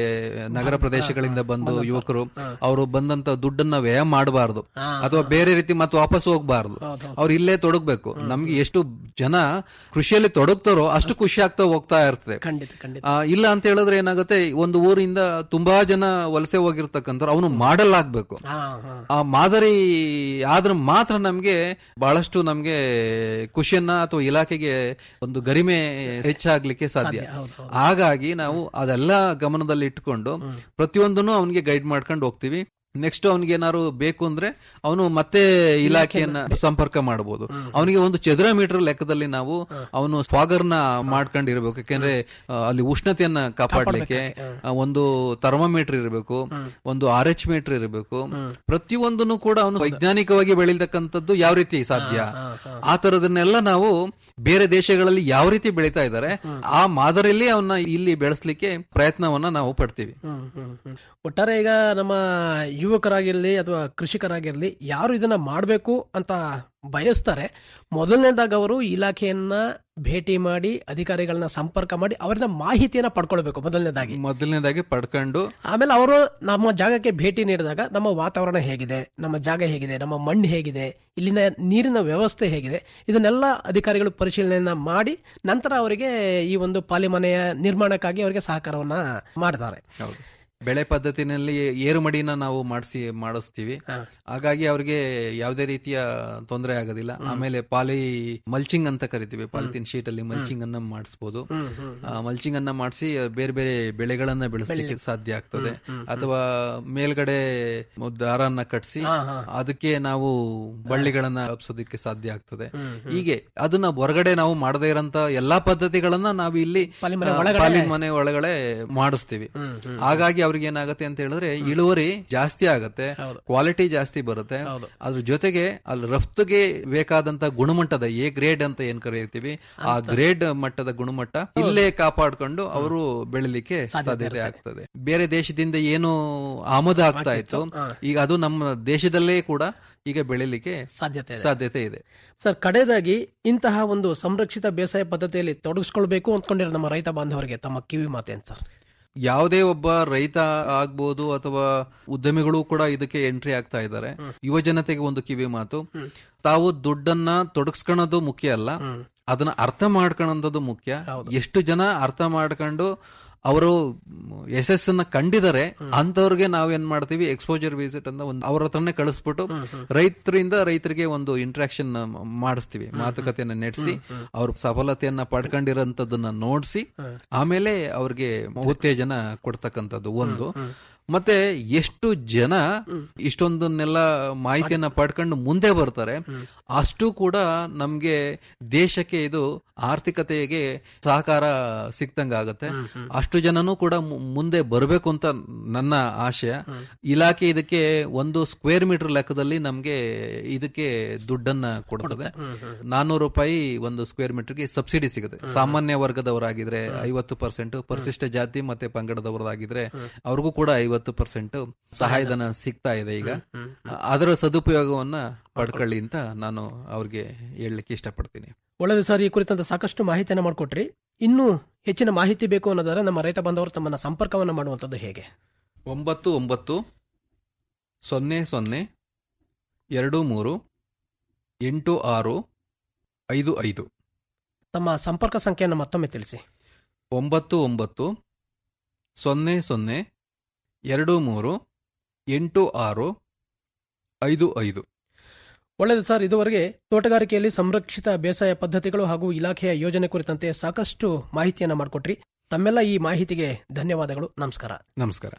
ನಗರ ಪ್ರದೇಶಗಳಿಂದ ಬಂದು ಯುವಕರು ಅವರು ಬಂದಂತ ದುಡ್ಡನ್ನ ವ್ಯಯ ಮಾಡಬಾರ್ದು ಅಥವಾ ಬೇರೆ ರೀತಿ ಮತ್ತೆ ವಾಪಸ್ ಹೋಗ್ಬಾರ್ದು ಅವ್ರು ಇಲ್ಲೇ ತೊಡಗ್ಬೇಕು ನಮ್ಗೆ ಎಷ್ಟು ಜನ ಕೃಷಿಯಲ್ಲಿ ತೊಡಗ್ತಾರೋ ಅಷ್ಟು ಖುಷಿ ಆಗ್ತಾ ಹೋಗ್ತಾ ಇರ್ತದೆ ಖಂಡಿತ ಖಂಡಿತ ಆ, ಇಲ್ಲ ಅಂತ ಹೇಳಿದ್ರೆ ಏನಾಗುತ್ತೆ ಒಂದು ಊರಿಂದ ತುಂಬಾ ಜನ ವಲಸೆ ಹೋಗಿರ್ತಕ್ಕಂಥವ್ರು ಅವನು ಮಾಡಲ್ ಆಗ್ಬೇಕು ಹಾ ಹಾ ಆ ಮಾದರಿ ಆದ್ರೆ ಮಾತ್ರ ನಮ್ಗೆ ಬಹಳಷ್ಟು ನಮ್ಗೆ ಖುಷಿಯನ್ನ ಅಥವಾ ಇಲಾಖೆಗೆ ಒಂದು ಗರಿಮೆ ಹೆಚ್ಚಾಗ್ಲಿಕ್ಕೆ ಸಾಧ್ಯ ಹಾಗಾಗಿ ನಾವು ಅದೆಲ್ಲ ಗಮನದಲ್ಲಿ ಇಟ್ಕೊಂಡು ಪ್ರತಿಯೊಂದನ್ನು ಅವನಿಗೆ ಗೈಡ್ ಮಾಡ್ಕೊಂಡು ಹೋಗ್ತೀವಿ ನೆಕ್ಸ್ಟ್ ಅವನಿಗೆ ಏನಾದ್ರು ಬೇಕು ಅಂದ್ರೆ ಅವನು ಮತ್ತೆ ಇಲಾಖೆಯನ್ನ ಸಂಪರ್ಕ ಮಾಡಬಹುದು ಅವನಿಗೆ ಒಂದು ಚದರ ಮೀಟರ್ ಲೆಕ್ಕದಲ್ಲಿ ನಾವು ಅವನು ಸ್ವಾಗರ್ನ ಮಾಡ್ಕೊಂಡಿರ್ಬೇಕು ಯಾಕೆಂದ್ರೆ ಆ, ಅಲ್ಲಿ ಉಷ್ಣತೆಯನ್ನ ಕಾಪಾಡ್ಲಿಕ್ಕೆ ಆ, ಒಂದು ಥರ್ಮೋಮೀಟರ್ ಇರಬೇಕು ಒಂದು ಆರ್ ಎಚ್ ಮೀಟರ್ ಇರಬೇಕು ಪ್ರತಿಯೊಂದನ್ನು ಕೂಡ ಅವನು ವೈಜ್ಞಾನಿಕವಾಗಿ ಬೆಳೀತಕ್ಕಂಥದ್ದು ಯಾವ ರೀತಿ ಸಾಧ್ಯ ಆ ತರದನ್ನೆಲ್ಲ ನಾವು ಬೇರೆ ದೇಶಗಳಲ್ಲಿ ಯಾವ ರೀತಿ ಬೆಳೀತಾ ಇದ್ದಾರೆ ಆ ಮಾದರಿಯಲ್ಲಿ ಅವನ್ನ ಇಲ್ಲಿ ಬೆಳೆಸಲಿಕ್ಕೆ ಪ್ರಯತ್ನವನ್ನ ನಾವು ಪಡ್ತೀವಿ ಹ್ಮ್, ಹ್ಮ್, ಹ್ಮ್. ಒಟ್ಟಾರೆ ಈಗ ನಮ್ಮ ಯುವಕರಾಗಿರ್ಲಿ ಅಥವಾ ಕೃಷಿಕರಾಗಿರ್ಲಿ ಯಾರು ಇದನ್ನ ಮಾಡಬೇಕು ಅಂತ ಬಯಸ್ತಾರೆ ಮೊದಲನೇದಾಗ ಅವರು ಇಲಾಖೆಯನ್ನ ಭೇಟಿ ಮಾಡಿ ಅಧಿಕಾರಿಗಳನ್ನ ಸಂಪರ್ಕ ಮಾಡಿ ಅವರಿಂದ ಮಾಹಿತಿಯನ್ನ ಪಡ್ಕೊಳ್ಬೇಕು ಮೊದಲನೇದಾಗಿ ಮೊದಲನೇದಾಗಿ ಪಡ್ಕೊಂಡು ಆಮೇಲೆ ಅವರು ನಮ್ಮ ಜಾಗಕ್ಕೆ ಭೇಟಿ ನೀಡಿದಾಗ ನಮ್ಮ ವಾತಾವರಣ ಹೇಗಿದೆ ನಮ್ಮ ಜಾಗ ಹೇಗಿದೆ ನಮ್ಮ ಮಣ್ಣು ಹೇಗಿದೆ ಇಲ್ಲಿನ ನೀರಿನ ವ್ಯವಸ್ಥೆ ಹೇಗಿದೆ ಇದನ್ನೆಲ್ಲ ಅಧಿಕಾರಿಗಳು ಪರಿಶೀಲನೆಯನ್ನ ಮಾಡಿ ನಂತರ ಅವರಿಗೆ ಈ ಒಂದು ಪಾಲಿಮನೆಯ ನಿರ್ಮಾಣಕ್ಕಾಗಿ ಅವರಿಗೆ ಸಹಕಾರವನ್ನ ಮಾಡ್ತಾರೆ ಹೌದು ಬೆಳೆ ಪದ್ಧತಿನಲ್ಲಿ ಏರುಮಡಿನ ನಾವು ಮಾಡಿಸಿ ಮಾಡಿಸ್ತೀವಿ ಹಾಗಾಗಿ ಅವ್ರಿಗೆ ಯಾವುದೇ ರೀತಿಯ ತೊಂದರೆ ಆಗೋದಿಲ್ಲ ಆಮೇಲೆ ಪಾಲಿ ಮಲ್ಚಿಂಗ್ ಅಂತ ಕರಿತೀವಿ ಪಾಲಿಥಿನ್ ಶೀಟ್ ಅಲ್ಲಿ ಮಲ್ಚಿಂಗ್ ಅನ್ನ ಮಾಡಿಸಬಹುದು ಮಲ್ಚಿಂಗ್ ಅನ್ನ ಮಾಡಿಸಿ ಬೇರೆ ಬೇರೆ ಬೆಳೆಗಳನ್ನ ಬೆಳೆಸಲಿಕ್ಕೆ ಸಾಧ್ಯ ಆಗ್ತದೆ ಅಥವಾ ಮೇಲ್ಗಡೆ ದಾರನ್ನ ಕಟ್ಸಿ ಅದಕ್ಕೆ ನಾವು ಬಳ್ಳಿಗಳನ್ನ ಹಬ್ಸೋದಕ್ಕೆ ಸಾಧ್ಯ ಆಗ್ತದೆ ಹೀಗೆ ಅದನ್ನ ಹೊರಗಡೆ ನಾವು ಮಾಡದೇ ಇರೋಂತ ಎಲ್ಲಾ ಪದ್ಧತಿಗಳನ್ನ ನಾವು ಇಲ್ಲಿ ಪಾಲಿಮನೆ ಆ, ಪಾಲಿಮನೆ ಒಳಗಡೆ ಮಾಡಿಸ್ತೀವಿ ಹಾಗಾಗಿ ಅವ್ರಿಗೆ ಏನಾಗುತ್ತೆ ಅಂತ ಹೇಳಿದ್ರೆ ಇಳುವರಿ ಜಾಸ್ತಿ ಆಗತ್ತೆ ಕ್ವಾಲಿಟಿ ಜಾಸ್ತಿ ಬರುತ್ತೆ ಅದ್ರ ಜೊತೆಗೆ ಅಲ್ಲಿ ರಫ್ತುಗೆ ಬೇಕಾದಂತ ಗುಣಮಟ್ಟದ ಎ ಗ್ರೇಡ್ ಅಂತ ಏನ್ ಕರೀತೀವಿ ಆ ಗ್ರೇಡ್ ಮಟ್ಟದ ಗುಣಮಟ್ಟ ಇಲ್ಲೇ ಕಾಪಾಡ್ಕೊಂಡು ಅವರು ಬೆಳಿಲಿಕ್ಕೆ ಸಾಧ್ಯತೆ ಆಗ್ತದೆ ಬೇರೆ ದೇಶದಿಂದ ಏನು ಆಮದು ಆಗ್ತಾ ಇತ್ತು ಈಗ ಅದು ನಮ್ಮ ದೇಶದಲ್ಲೇ ಕೂಡ ಈಗ ಬೆಳಿಲಿಕ್ಕೆ ಸಾಧ್ಯತೆ ಇದೆ. ಸಾಧ್ಯತೆ ಇದೆ ಸರ್ ಕಡೆಯದಾಗಿ ಇಂತಹ ಒಂದು ಸಂರಕ್ಷಿತ ಬೇಸಾಯ ಪದ್ಧತಿಯಲ್ಲಿ ತೊಡಗಿಸ್ಕೊಳ್ಬೇಕು ಅಂದ್ಕೊಂಡಿರೋ ನಮ್ಮ ರೈತ ಬಾಂಧವರಿಗೆ ತಮ್ಮ ಕಿವಿ ಮಾತೇನು ಸರ್ ಯಾವುದೇ ಒಬ್ಬ ರೈತ ಆಗ್ಬೋದು ಅಥವಾ ಉದ್ಯಮಿಗಳು ಕೂಡ ಇದಕ್ಕೆ ಎಂಟ್ರಿ ಆಗ್ತಾ ಇದ್ದಾರೆ ಯುವ ಜನತೆಗೆ ಒಂದು ಕಿವಿ ಮಾತು ತಾವು ದುಡ್ಡನ್ನ ತೊಡಗಿಸ್ಕೊಳ್ಳೋದು ಮುಖ್ಯ ಅಲ್ಲ ಅದನ್ನ ಅರ್ಥ ಮಾಡ್ಕೊಳ್ಳೋದು ಮುಖ್ಯ ಎಷ್ಟು ಜನ ಅರ್ಥ ಮಾಡ್ಕೊಂಡು ಅವರು ಯಶಸ್ಸನ್ನ ಕಂಡಿದ್ದಾರೆ ಅಂತವ್ರಿಗೆ ನಾವ್ ಏನ್ ಮಾಡ್ತೀವಿ ಎಕ್ಸ್ಪೋಜರ್ ವಿಸಿಟ್ ಅಂತ ಒಂದು ಅವ್ರ ಹತ್ರನೇ ಕಳಿಸ್ಬಿಟ್ಟು ರೈತರಿಂದ ರೈತರಿಗೆ ಒಂದು ಇಂಟ್ರಾಕ್ಷನ್ ಮಾಡಿಸ್ತೀವಿ ಮಾತುಕತೆಯನ್ನ ನಡೆಸಿ ಅವ್ರ ಸಫಲತೆಯನ್ನ ಪಡ್ಕೊಂಡಿರೋಂಥದ್ದನ್ನ ನೋಡಿಸಿ ಆಮೇಲೆ ಅವ್ರಿಗೆ ಉತ್ತೇಜನ ಕೊಡ್ತಕ್ಕಂಥದ್ದು ಒಂದು ಮತ್ತೆ ಎಷ್ಟು ಜನ ಇಷ್ಟೊಂದನ್ನೆಲ್ಲ ಮಾಹಿತಿಯನ್ನ ಪಡ್ಕೊಂಡು ಮುಂದೆ ಬರ್ತಾರೆ ಅಷ್ಟು ಕೂಡ ನಮ್ಗೆ ದೇಶಕ್ಕೆ ಇದು ಆರ್ಥಿಕತೆಗೆ ಸಹಕಾರ ಸಿಕ್ತಂಗ ಆಗುತ್ತೆ ಅಷ್ಟು ಜನನೂ ಕೂಡ ಮು- ಮುಂದೆ ಬರಬೇಕು ಅಂತ ನನ್ನ ಆಶಯ ಇಲಾಖೆ ಇದಕ್ಕೆ ಒಂದು ಸ್ಕ್ವೇರ್ ಮೀಟರ್ ಲೆಕ್ಕದಲ್ಲಿ ನಮ್ಗೆ ಇದಕ್ಕೆ ದುಡ್ಡನ್ನ ಕೊಡ್ತದೆ ನಾನ್ನೂರು ರೂಪಾಯಿ ಒಂದು ಸ್ಕ್ವೇರ್ ಮೀಟರ್ಗೆ ಸಬ್ಸಿಡಿ ಸಿಗುತ್ತೆ ಸಾಮಾನ್ಯ ವರ್ಗದವರಾಗಿದ್ರೆ ಐವತ್ತು ಪರ್ಸೆಂಟ್ ಪರಿಶಿಷ್ಟ ಜಾತಿ ಮತ್ತೆ ಪಂಗಡದವರಾಗಿದ್ರೆ ಅವ್ರಿಗೂ ಕೂಡ ಐವತ್ತು ಪರ್ಸೆಂಟ್ ಸಹಾಯಧನ ಸಿಗ್ತಾ ಇದೆ ಈಗ ಅದರ ಸದುಪಯೋಗವನ್ನ ಪಡ್ಕೊಳ್ಳಿ ಅಂತ ನಾನು ಅವ್ರಿಗೆ ಹೇಳಲಿಕ್ಕೆ ಇಷ್ಟಪಡ್ತೀನಿ ಒಳ್ಳೆಯದು ಸರ್ ಈ ಕುರಿತಂತ ಸಾಕಷ್ಟು ಮಾಹಿತಿಯನ್ನು ಮಾಡಿಕೊಟ್ರಿ ಇನ್ನೂ ಹೆಚ್ಚಿನ ಮಾಹಿತಿ ಬೇಕು ಅನ್ನೋದಾದ್ರೆ ನಮ್ಮ ರೈತ ಬಾಂಧವರು ತಮ್ಮನ್ನ ಸಂಪರ್ಕವನ್ನು ಮಾಡುವಂಥದ್ದು ಹೇಗೆ ಒಂಬತ್ತು ಒಂಬತ್ತು ಸೊನ್ನೆ ಸೊನ್ನೆ ಎರಡು ಮೂರು ಎಂಟು ಆರು ಐದು ಐದು ತಮ್ಮ ಸಂಪರ್ಕ ಸಂಖ್ಯೆಯನ್ನು ಮತ್ತೊಮ್ಮೆ ತಿಳಿಸಿ ಒಂಬತ್ತು ಒಂಬತ್ತು ಸೊನ್ನೆ ಸೊನ್ನೆ ಎರಡು ಮೂರು ಎಂಟು ಆರು ಐದು ಐದು ಒಳ್ಳೆಯದು ಸರ್ ಇದುವರೆಗೆ ತೋಟಗಾರಿಕೆಯಲ್ಲಿ ಸಂರಕ್ಷಿತ ಬೇಸಾಯ ಪದ್ಧತಿಗಳು ಹಾಗೂ ಇಲಾಖೆಯ ಯೋಜನೆ ಕುರಿತಂತೆ ಸಾಕಷ್ಟು ಮಾಹಿತಿಯನ್ನು ಮಾಡಿಕೊಟ್ರಿ ತಮ್ಮೆಲ್ಲ ಈ ಮಾಹಿತಿಗೆ ಧನ್ಯವಾದಗಳು ನಮಸ್ಕಾರ ನಮಸ್ಕಾರ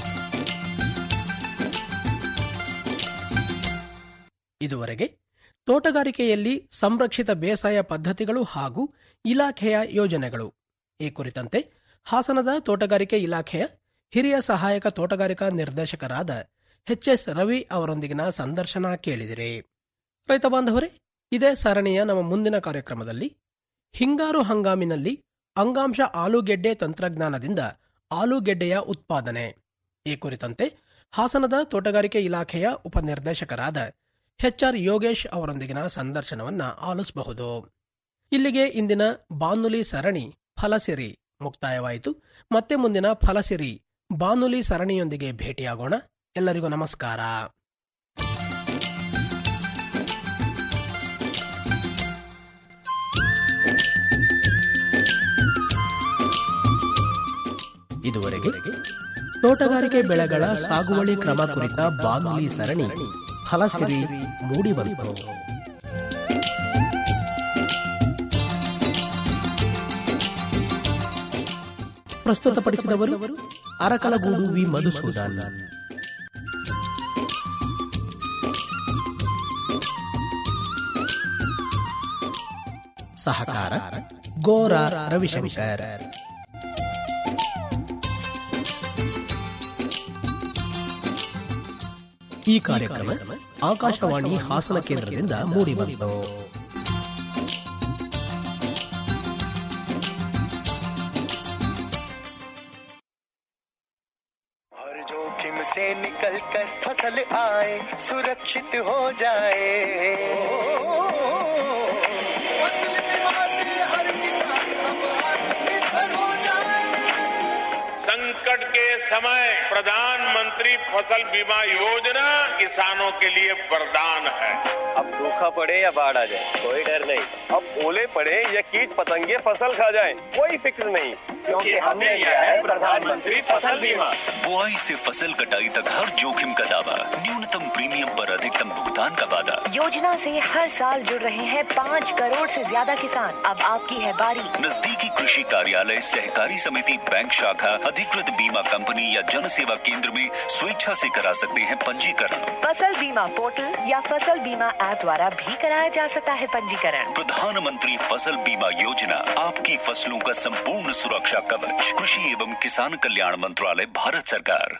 ಇದುವರೆಗೆ ತೋಟಗಾರಿಕೆಯಲ್ಲಿ ಸಂರಕ್ಷಿತ ಬೇಸಾಯ ಪದ್ಧತಿಗಳು ಹಾಗೂ ಇಲಾಖೆಯ ಯೋಜನೆಗಳು ಈ ಕುರಿತಂತೆ ಹಾಸನದ ತೋಟಗಾರಿಕೆ ಇಲಾಖೆಯ ಹಿರಿಯ ಸಹಾಯಕ ತೋಟಗಾರಿಕಾ ನಿರ್ದೇಶಕರಾದ ಎಚ್ ಎಸ್ ರವಿ ಅವರೊಂದಿಗಿನ ಸಂದರ್ಶನ ಕೇಳಿದಿರಿ ರೈತ ಬಾಂಧವರೇ ಇದೇ ಸರಣಿಯ ನಮ್ಮ ಮುಂದಿನ ಕಾರ್ಯಕ್ರಮದಲ್ಲಿ ಹಿಂಗಾರು ಹಂಗಾಮಿನಲ್ಲಿ ಅಂಗಾಂಶ ಆಲೂಗೆಡ್ಡೆ ತಂತ್ರಜ್ಞಾನದಿಂದ ಆಲೂಗೆಡ್ಡೆಯ ಉತ್ಪಾದನೆ ಈ ಕುರಿತಂತೆ ಹಾಸನದ ತೋಟಗಾರಿಕೆ ಇಲಾಖೆಯ ಉಪನಿರ್ದೇಶಕರಾದ ಎಚ್ಆರ್ ಯೋಗೇಶ್ ಅವರೊಂದಿಗಿನ ಸಂದರ್ಶನವನ್ನ ಆಲಿಸಬಹುದು ಇಲ್ಲಿಗೆ ಇಂದಿನ ಬಾನುಲಿ ಸರಣಿ ಫಲಸಿರಿ ಮುಕ್ತಾಯವಾಯಿತು ಮತ್ತೆ ಮುಂದಿನ ಫಲಸಿರಿ ಬಾನುಲಿ ಸರಣಿಯೊಂದಿಗೆ ಭೇಟಿಯಾಗೋಣ ಎಲ್ಲರಿಗೂ ನಮಸ್ಕಾರ ಇದುವರೆಗೆ ತೋಟಗಾರಿಕೆ ಬೆಳೆಗಳ ಸಾಗುವಳಿ ಕ್ರಮ ಕುರಿತ ಬಾನುಲಿ ಸರಣಿ ಫಲಸಿರಿ ಮೂಡಿಬಂತು ಪ್ರಸ್ತುತಪಡಿಸಿದವರು ಅರಕಲಗೂಡು ವಿ ಮಧುಸೂದನ್ ಸಹಕಾರ ಗೋರ ರವಿಶಂಕರ್ ಈ ಕಾರ್ಯಕ್ರಮ ಆಕಾಶವಾಣಿ ಹಾಸನ ಕೇಂದ್ರದಿಂದ ಮೂಡಿಬಂತು हर जोखिम से निकल कर फसल आए सुरक्षित हो जाए फसल बीमा से हर किसान अब आत्मनिर्भर हो जाए संकट के समय प्रधानमंत्री फसल बीमा योजना किसानों के लिए वरदान है अब सूखा पड़े या बाढ़ आ जाए कोई डर नहीं अब ओले पड़े या कीट पतंगे फसल खा जाए कोई फिक्र नहीं क्योंकि हमने लिया है प्रधानमंत्री फसल बीमा बुआई से फसल कटाई तक हर जोखिम का दावा न्यूनतम प्रीमियम पर अधिकतम भुगतान का वादा योजना से हर साल जुड़ रहे हैं पाँच करोड़ से ज्यादा किसान अब आपकी है बारी नजदीकी कृषि कार्यालय सहकारी समिति बैंक शाखा अधिकृत बीमा कंपनी या जन सेवा केंद्र में स्वेच्छा से करा सकते हैं पंजीकरण फसल बीमा पोर्टल या फसल बीमा ऐप द्वारा भी कराया जा सकता है पंजीकरण प्रधानमंत्री फसल बीमा योजना आपकी फसलों का संपूर्ण सुरक्षा कवच कृषि एवं किसान कल्याण मंत्रालय भारत सरकार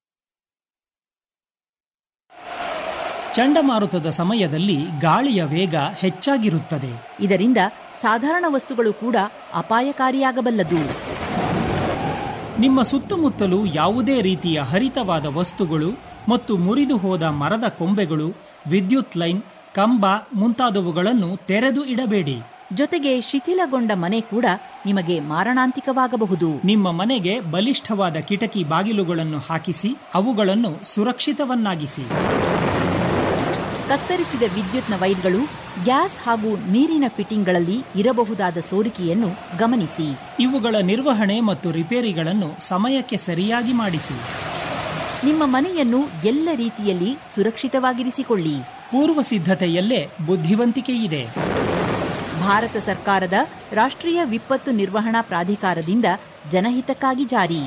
ಚಂಡಮಾರುತದ ಸಮಯದಲ್ಲಿ ಗಾಳಿಯ ವೇಗ ಹೆಚ್ಚಾಗಿರುತ್ತದೆ ಇದರಿಂದ ಸಾಧಾರಣ ವಸ್ತುಗಳು ಕೂಡ ಅಪಾಯಕಾರಿಯಾಗಬಲ್ಲದು ನಿಮ್ಮ ಸುತ್ತಮುತ್ತಲು ಯಾವುದೇ ರೀತಿಯ ಹರಿತವಾದ ವಸ್ತುಗಳು ಮತ್ತು ಮುರಿದು ಹೋದ ಮರದ ಕೊಂಬೆಗಳು ವಿದ್ಯುತ್ ಲೈನ್ ಕಂಬ ಮುಂತಾದವುಗಳನ್ನು ತೆರೆದು ಇಡಬೇಡಿ ಜೊತೆಗೆ ಶಿಥಿಲಗೊಂಡ ಮನೆ ಕೂಡ ನಿಮಗೆ ಮಾರಣಾಂತಿಕವಾಗಬಹುದು ನಿಮ್ಮ ಮನೆಗೆ ಬಲಿಷ್ಠವಾದ ಕಿಟಕಿ ಬಾಗಿಲುಗಳನ್ನು ಹಾಕಿಸಿ ಅವುಗಳನ್ನು ಸುರಕ್ಷಿತವನ್ನಾಗಿಸಿ ಕತ್ತರಿಸಿದ ವಿದ್ಯುತ್ನ ವೈರ್ಗಳು ಗ್ಯಾಸ್ ಹಾಗೂ ನೀರಿನ ಫಿಟ್ಟಿಂಗ್ಗಳಲ್ಲಿ ಇರಬಹುದಾದ ಸೋರಿಕೆಯನ್ನು ಗಮನಿಸಿ ಇವುಗಳ ನಿರ್ವಹಣೆ ಮತ್ತು ರಿಪೇರಿಗಳನ್ನು ಸಮಯಕ್ಕೆ ಸರಿಯಾಗಿ ಮಾಡಿಸಿ ನಿಮ್ಮ ಮನೆಯನ್ನು ಎಲ್ಲ ರೀತಿಯಲ್ಲಿ ಸುರಕ್ಷಿತವಾಗಿರಿಸಿಕೊಳ್ಳಿ ಪೂರ್ವ ಸಿದ್ಧತೆಯಲ್ಲೇ ಬುದ್ಧಿವಂತಿಕೆ ಇದೆ ಭಾರತ ಸರ್ಕಾರದ ರಾಷ್ಟ್ರೀಯ ವಿಪತ್ತು ನಿರ್ವಹಣಾ ಪ್ರಾಧಿಕಾರದಿಂದ ಜನಹಿತಕ್ಕಾಗಿ ಜಾರಿ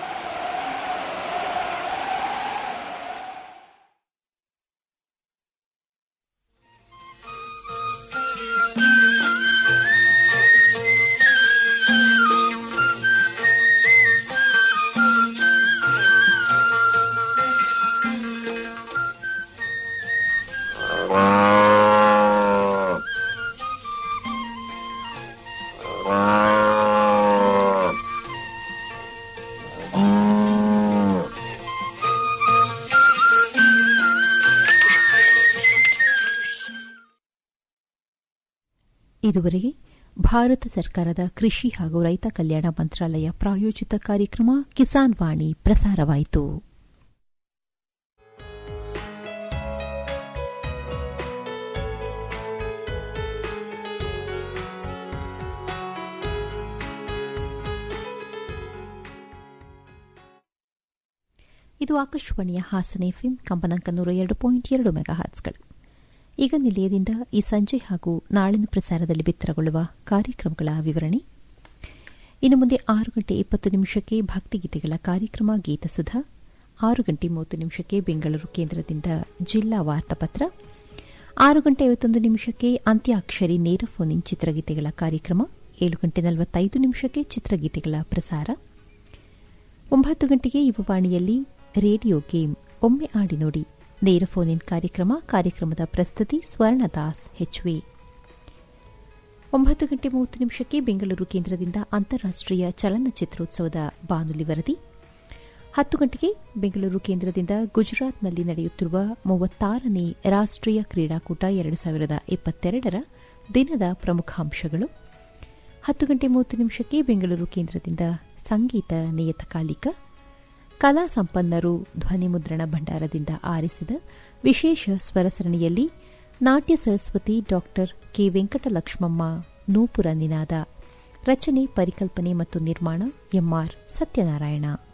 ಇದುವರೆಗೆ ಭಾರತ ಸರ್ಕಾರದ ಕೃಷಿ ಹಾಗೂ ರೈತ ಕಲ್ಯಾಣ ಮಂತ್ರಾಲಯ ಪ್ರಾಯೋಜಿತ ಕಾರ್ಯಕ್ರಮ ಕಿಸಾನ್ ವಾಣಿ ಪ್ರಸಾರವಾಯಿತು ಇದು ಆಕಾಶವಾಣಿಯ ಹಾಸನ ಎಫ್ಎಂ ಕಂಪನಾಂಕ ನೂರ ಎರಡು ಪಾಯಿಂಟ್ ಎರಡು ಮೆಗಾ ಹರ್ಟ್ಸ್ಗಳು ಈಗ ನಿಲಯದಿಂದ ಈ ಸಂಜೆ ಹಾಗೂ ನಾಳಿನ ಪ್ರಸಾರದಲ್ಲಿ ಬಿತ್ತರಗೊಳ್ಳುವ ಕಾರ್ಯಕ್ರಮಗಳ ವಿವರಣೆ ಇನ್ನು ಮುಂದೆ ಆರು ಗಂಟೆ ಇಪ್ಪತ್ತು ನಿಮಿಷಕ್ಕೆ ಭಕ್ತಿಗೀತೆಗಳ ಕಾರ್ಯಕ್ರಮ ಗೀತಸುಧಾ ಆರು ಗಂಟೆ ಮೂವತ್ತು ನಿಮಿಷಕ್ಕೆ ಬೆಂಗಳೂರು ಕೇಂದ್ರದಿಂದ ಜಿಲ್ಲಾ ವಾರ್ತಾಪತ್ರ ಆರು ಗಂಟೆ ಐವತ್ತೊಂದು ನಿಮಿಷಕ್ಕೆ ಅಂತ್ಯಾಕ್ಷರಿ ನೇರ ಫೋನ್ ಇನ್ ಚಿತ್ರಗೀತೆಗಳ ಕಾರ್ಯಕ್ರಮ ಏಳು ಗಂಟೆ ನಲವತ್ತೈದು ನಿಮಿಷಕ್ಕೆ ಚಿತ್ರಗೀತೆಗಳ ಪ್ರಸಾರ ಒಂಬತ್ತು ಗಂಟೆಗೆ ಯುವವಾಣಿಯಲ್ಲಿ ರೇಡಿಯೋ ಗೇಮ್ ಒಮ್ಮೆ ಆಡಿ ನೋಡಿ ನೇರ ಫೋನ್ ಇನ್ ಕಾರ್ಯಕ್ರಮ ಕಾರ್ಯಕ್ರಮದ ಪ್ರಸ್ತುತಿ ಸ್ವರ್ಣದಾಸ್ ಹೆಚ್ವಿ ಒಂಬತ್ತು ಗಂಟೆ ಮೂವತ್ತು ನಿಮಿಷಕ್ಕೆ ಬೆಂಗಳೂರು ಕೇಂದ್ರದಿಂದ ಅಂತಾರಾಷ್ಟೀಯ ಚಲನಚಿತ್ರೋತ್ಸವದ ಬಾನುಲಿ ವರದಿ ಹತ್ತು ಗಂಟೆಗೆ ಬೆಂಗಳೂರು ಕೇಂದ್ರದಿಂದ ಗುಜರಾತ್ನಲ್ಲಿ ನಡೆಯುತ್ತಿರುವ ಮೂವತ್ತಾರನೇ ರಾಷ್ಟೀಯ ಕ್ರೀಡಾಕೂಟ ಎರಡು ಸಾವಿರದ ಇಪ್ಪತ್ತೆರಡರ ದಿನದ ಪ್ರಮುಖಾಂಶಗಳು ಹತ್ತು ಗಂಟೆ ಮೂವತ್ತು ನಿಮಿಷಕ್ಕೆ ಬೆಂಗಳೂರು ಕೇಂದ್ರದಿಂದ ಸಂಗೀತ ನಿಯತಕಾಲಿಕ ಕಲಾ ಸಂಪನ್ನರು ಧ್ವನಿ ಮುದ್ರಣ ಭಂಡಾರದಿಂದ ಆರಿಸಿದ ವಿಶೇಷ ಸ್ವರಸರಣಿಯಲ್ಲಿ ನಾಟ್ಯ ಸರಸ್ವತಿ ಡಾಕ್ಟರ್ ಕೆ ವೆಂಕಟಲಕ್ಷ್ಮಮ್ಮ ನೂಪುರ ನಿನಾದ ರಚನೆ ಪರಿಕಲ್ಪನೆ ಮತ್ತು ನಿರ್ಮಾಣ ಎಂಆರ್ ಸತ್ಯನಾರಾಯಣ